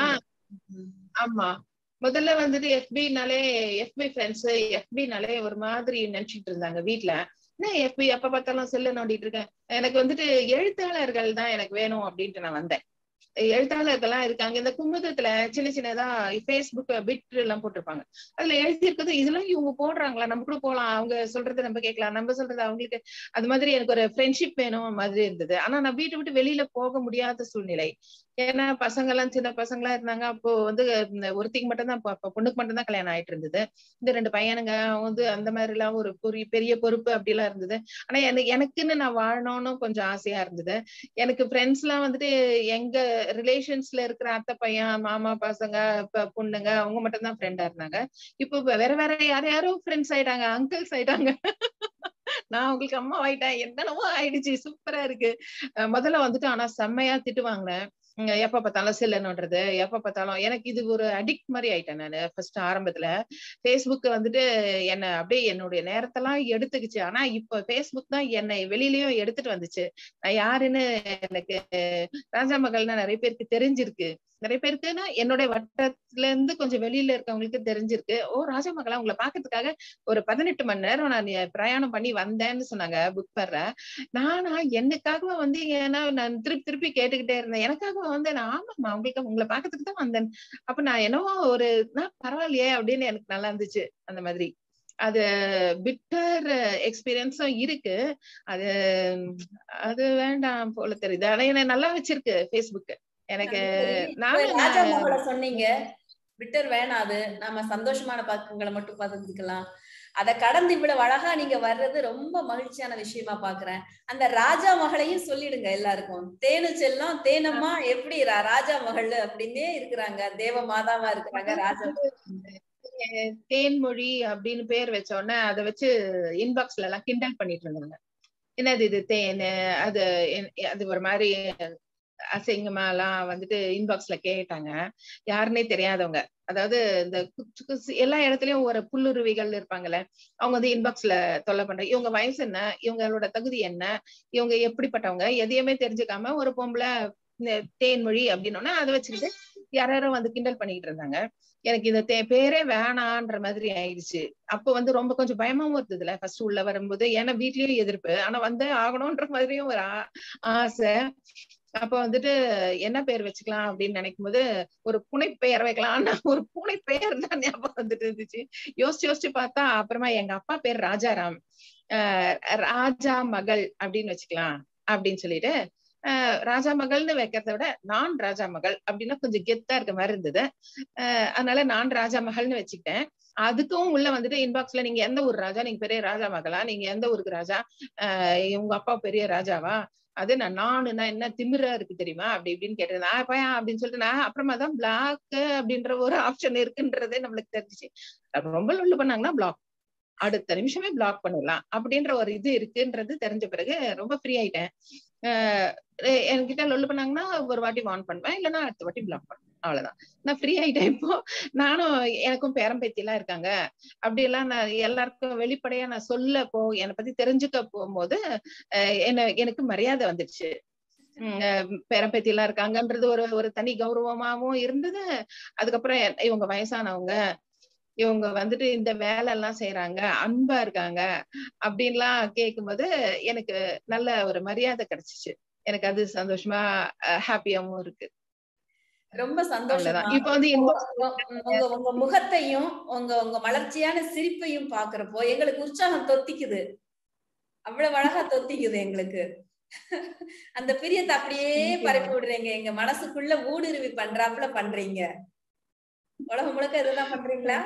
ஆமா முதல்ல வந்துட்டு எஃபினாலே எஃபி ஃப்ரெண்ட்ஸ் எஃபினாலே ஒரு மாதிரி நினைச்சிட்டு இருந்தாங்க வீட்டுல என்ன எஃபி எப்ப பார்த்தாலும் செல்ல நோண்டிட்டு இருக்கேன் எனக்கு வந்துட்டு எழுத்தாளர்கள் தான் எனக்கு வேணும் அப்படின்ட்டு நான் வந்தேன் எழுத்தாளர்கள்லாம் இருக்காங்க இந்த குமுதத்துல சின்ன சின்னதா ஃபேஸ்புக் பிட் எல்லாம் போட்டிருப்பாங்க அதுல எழுதி இருக்கிறது இதெல்லாம் இவங்க போடுறாங்களா நம்ம கூட போலாம் அவங்க சொல்றதை நம்ம கேட்கலாம் நம்ம சொல்றது அவங்களுக்கு அது மாதிரி எனக்கு ஒரு ஃப்ரெண்ட்ஷிப் வேணும் மாதிரி இருந்தது ஆனா நான் வீட்டை விட்டு வெளியில போக முடியாத சூழ்நிலை ஏன்னா பசங்க எல்லாம் சின்ன பசங்களா இருந்தாங்க அப்போ வந்து ஒருத்திக்கு மட்டும் தான் பொண்ணுக்கு மட்டும் தான் கல்யாணம் ஆயிட்டு இருந்தது இந்த ரெண்டு பையனுங்க வந்து அந்த மாதிரி எல்லாம் ஒரு பெரிய பெரிய பொறுப்பு அப்படி எல்லாம் இருந்தது ஆனா எனக்கு எனக்குன்னு நான் வாழணும்னு கொஞ்சம் ஆசையா இருந்தது எனக்கு ஃப்ரெண்ட்ஸ் எல்லாம் வந்துட்டு எங்க ரிலேஷன்ஸ்ல இருக்கிற அத்தை பையன் மாமா பசங்க பொண்ணுங்க அவங்க மட்டும் தான் ஃப்ரெண்டா இருந்தாங்க இப்போ வேற வேற யார் யாரும் ஃப்ரெண்ட்ஸ் ஆயிட்டாங்க அங்கிள்ஸ் ஆயிட்டாங்க நான் உங்களுக்கு அம்மா ஆயிட்டேன் என்னென்னமோ ஆயிடுச்சு சூப்பரா இருக்கு முதல்ல வந்துட்டு ஆனா செம்மையா திட்டு வாங்கினேன் எப்ப பார்த்தாலும் செல்லணுன்றது எப்ப பார்த்தாலும் எனக்கு இது ஒரு அடிக்ட் மாதிரி ஆயிட்டேன் நான் ஃபர்ஸ்ட் ஆரம்பத்துல ஃபேஸ்புக் வந்துட்டு என்ன அப்படியே என்னுடைய நேரத்தெல்லாம் எடுத்துக்கிச்சு ஆனா இப்ப ஃபேஸ்புக் தான் என்னை வெளியிலயும் எடுத்துட்டு வந்துச்சு நான் யாருன்னு எனக்கு ராஜா மகள்னா நிறைய பேருக்கு தெரிஞ்சிருக்கு நிறைய பேருக்குன்னா என்னுடைய வட்டத்துல இருந்து கொஞ்சம் வெளியில இருக்கவங்களுக்கு தெரிஞ்சிருக்கு ஓ ராஜா மகளா உங்களை பாக்கிறதுக்காக ஒரு பதினெட்டு மணி நேரம் நான் பிரயாணம் பண்ணி வந்தேன்னு சொன்னாங்க புக் பண்ற நானா என்னக்காகவே வந்து ஏன்னா நான் திருப்பி திருப்பி கேட்டுக்கிட்டே இருந்தேன் எனக்காக வந்தேன் ஆமாம்மா உங்களுக்கு உங்களை பாக்கிறதுக்கு தான் வந்தேன் அப்ப நான் என்னவோ ஒரு நான் பரவாயில்லையே அப்படின்னு எனக்கு நல்லா இருந்துச்சு அந்த மாதிரி அது பிட்டர் எக்ஸ்பீரியன்ஸும் இருக்கு அது அது வேண்டாம் போல தெரியுது ஆனா என்ன நல்லா வச்சிருக்கு ஃபேஸ்புக் எனக்கு ராஜாமோகல சொன்னீங்க விட்டர் வேணாது நாம சந்தோஷமான பக்கங்களை மட்டும் பகிர்ந்துக்கலாம் அதை கடந்து இவ்வளவு அழகா நீங்க வர்றது ரொம்ப மகிழ்ச்சியான விஷயமா பாக்குறேன் அந்த ராஜா மகளையும் சொல்லிடுங்க எல்லாருக்கும் தேனு செல்லம் தேனம்மா எப்படி ராஜா மகள் அப்படின்னே இருக்கிறாங்க தேவ மாதாவா இருக்கிறாங்க ராஜா தேன்மொழி அப்படின்னு பேர் வச்ச உடனே அதை வச்சு இன்பாக்ஸ்ல எல்லாம் கிண்டல் பண்ணிட்டு இருந்தாங்க என்னது இது தேன் அது என்- அது ஒரு மாதிரி அசிங்கமா எல்லாம் வந்துட்டு இன்பாக்ஸ்ல கேட்டாங்க யாருன்னே தெரியாதவங்க அதாவது இந்த குச்சு குச்சு எல்லா இடத்துலயும் ஒரு புல்லுருவிகள் இருப்பாங்கல்ல அவங்க வந்து இன்பாக்ஸ்ல தொல்லை பண்றாங்க இவங்க வயசு என்ன இவங்களோட தகுதி என்ன இவங்க எப்படிப்பட்டவங்க எதையுமே தெரிஞ்சுக்காம ஒரு பொம்பளை இந்த தேன்மொழி அப்படின்னோன்னா அதை வச்சுக்கிட்டு யாராரும் வந்து கிண்டல் பண்ணிக்கிட்டு இருந்தாங்க எனக்கு இந்த தே பேரே வேணான்ற மாதிரி ஆயிடுச்சு அப்போ வந்து ரொம்ப கொஞ்சம் பயமாவும் இருந்ததுல ஃபர்ஸ்ட் உள்ள வரும்போது ஏன்னா வீட்லயும் எதிர்ப்பு ஆனா வந்து ஆகணும்ன்ற மாதிரியும் ஒரு ஆ- ஆசை அப்ப வந்துட்டு என்ன பேர் வச்சுக்கலாம் அப்படின்னு நினைக்கும் போது ஒரு புனை பெயர் வைக்கலாம்னு ஒரு புனை பெயர் தான் ஞாபகம் வந்துட்டு இருந்துச்சு யோசிச்சு யோசிச்சு பார்த்தா அப்புறமா எங்க அப்பா பேர் ராஜாராம் ஆஹ் ராஜா மகள் அப்படின்னு வச்சுக்கலாம் அப்படின்னு சொல்லிட்டு ஆஹ் ராஜா மகள்னு வைக்கிறத விட நான் ராஜா மகள் அப்படின்னா கொஞ்சம் கெத்தா இருக்க மாதிரி இருந்தது ஆஹ் அதனால நான் ராஜா மகள்னு வச்சுக்கிட்டேன் அதுக்கும் உள்ள வந்துட்டு இன்பாக்ஸ்ல நீங்க எந்த ஊர் ராஜா நீங்க பெரிய ராஜா மகளா நீங்க எந்த ஊருக்கு ராஜா ஆஹ் உங்க அப்பா பெரிய ராஜாவா அது நான் நானுன்னா என்ன திமிரா இருக்கு தெரியுமா அப்படி இப்படின்னு கேட்டேன் நான் பையன் அப்படின்னு சொல்லிட்டு நான் அப்புறமா தான் பிளாக் அப்படின்ற ஒரு ஆப்ஷன் இருக்குன்றதே நம்மளுக்கு தெரிஞ்சுச்சு அது ரொம்ப லொல்லு பண்ணாங்கன்னா பிளாக் அடுத்த நிமிஷமே பிளாக் பண்ணிடலாம் அப்படின்ற ஒரு இது இருக்குன்றது தெரிஞ்ச பிறகு ரொம்ப ஃப்ரீ ஆயிட்டேன் ஆஹ் எ- என்கிட்ட லொல்லு பண்ணாங்கன்னா ஒரு வாட்டி வான் பண்ணுவேன் இல்லைன்னா அடுத்த வாட்டி பிளாக் பண்ணுவேன் அவ்வளவுதான் நான் ஃப்ரீ ஆயிட்டேன் இப்போ நானும் எனக்கும் பேரம்பேத்தி எல்லாம் இருக்காங்க அப்படி எல்லாம் நான் எல்லாருக்கும் வெளிப்படையா நான் சொல்ல போ என்னை பத்தி தெரிஞ்சுக்க போகும்போது அஹ் என்ன எனக்கு மரியாதை வந்துடுச்சு உம் அஹ் பேரம்பேத்தி எல்லாம் இருக்காங்கன்றது ஒரு ஒரு தனி கௌரவமாவும் இருந்தது அதுக்கப்புறம் எ- இவங்க வயசானவங்க இவங்க வந்துட்டு இந்த வேலை எல்லாம் செய்யறாங்க அன்பா இருக்காங்க அப்படின்லாம் கேட்கும்போது எனக்கு நல்ல ஒரு மரியாதை கிடைச்சிச்சு எனக்கு அது சந்தோஷமா ஹாப்பியாவும் இருக்கு ரொம்ப சந்தோஷமா அவ்வளவுதான் இப்ப வந்து inbox உங்க உங்க முகத்தையும் உங்க உங்க மலர்ச்சியான சிரிப்பையும் பாக்குறப்போ எங்களுக்கு உற்சாகம் தொத்திக்குது அவ்வளவு அழகா தொத்திக்குது எங்களுக்கு அந்த பிரியத்தை அப்படியே Thank you. பரப்பி விடுறீங்க எங்க மனசுக்குள்ள ஊடுருவி பண்றாப்புல பண்றீங்க உலகம் முழுக்க இதுதான் பண்றீங்களா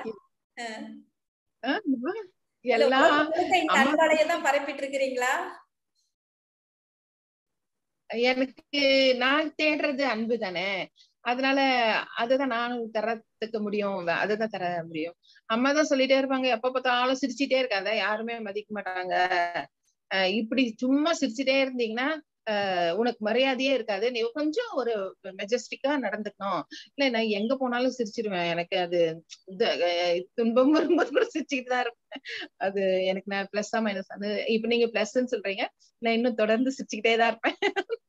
ஆஹ் இல்ல எல்லாம் உலகம் முழுக்க இந்த அம்மா- அன்பாலையே தான் பரப்பிட்டு இருக்கிறீங்களா எனக்கு நான் தேடுறது அன்பு தானே அதனால அதுதான் நானும் தரத்துக்கு முடியும் அதுதான் தர முடியும் அம்மா தான் சொல்லிட்டே இருப்பாங்க எப்ப பார்த்தாலும் சிரிச்சிட்டே இருக்காத யாருமே மதிக்க மாட்டாங்க அஹ் இப்படி சும்மா சிரிச்சிட்டே இருந்தீங்கன்னா அஹ் உனக்கு மரியாதையே இருக்காது நீ கொஞ்சம் ஒரு மெஜஸ்டிக்கா நடந்துக்கணும் இல்ல நான் எங்க போனாலும் சிரிச்சிருவேன் எனக்கு அது இது, அஹ் துன்பம் வரும்போது கூட சிரிச்சுக்கிட்டு தான் இருப்பேன் அது எனக்கு நான் பிளஸ்ஸா மைனஸ் அது இப்ப நீங்க பிளஸ்ன்னு சொல்றீங்க நான் இன்னும் தொடர்ந்து சிரிச்சுக்கிட்டே தான் இருப்பேன்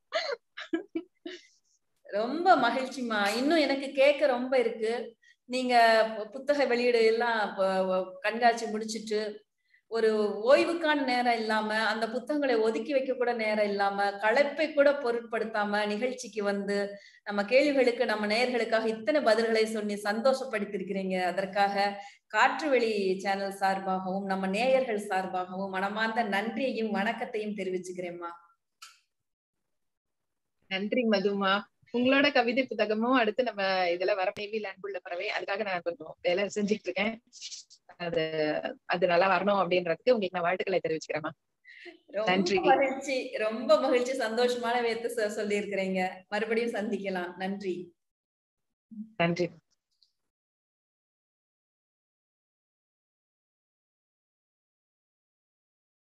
ரொம்ப மகிழ்ச்சிமா இன்னும் எனக்கு கேட்க ரொம்ப இருக்கு நீங்க பு- புத்தக வெளியீடு எல்லாம் ப- வ- கண்காட்சி முடிச்சிட்டு ஒரு ஓய்வுக்கான நேரம் இல்லாம அந்த புத்தகங்களை ஒதுக்கி வைக்க கூட நேரம் இல்லாம களைப்பை கூட பொருட்படுத்தாம நிகழ்ச்சிக்கு வந்து நம்ம கேள்விகளுக்கு நம்ம நேயர்களுக்காக இத்தனை பதில்களை சொல்லி சந்தோஷப்படுத்திருக்கிறீங்க அதற்காக காற்றுவெளி சேனல் சார்பாகவும் நம்ம நேயர்கள் சார்பாகவும் மனமார்ந்த நன்றியையும் வணக்கத்தையும் தெரிவிச்சுக்கிறேம்மா நன்றி மதுமா உங்களோட கவிதை புத்தகமும் அடுத்து நம்ம இதுல வர மேவில் அன்புள்ள பறவை அதுக்காக நான் கொஞ்சம் வேலை செஞ்சுட்டு இருக்கேன் அது அது நல்லா வரணும் அப்படின்றதுக்கு உங்களுக்கு நான் வாழ்த்துக்களை தெரிவிச்சுக்கிறேம்மா நன்றி. ரொம்ப மகிழ்ச்சி ரொம்ப மகிழ்ச்சி சந்தோஷமான வேத்து சொல்லி இருக்கிறீங்க மறுபடியும் சந்திக்கலாம் நன்றி நன்றி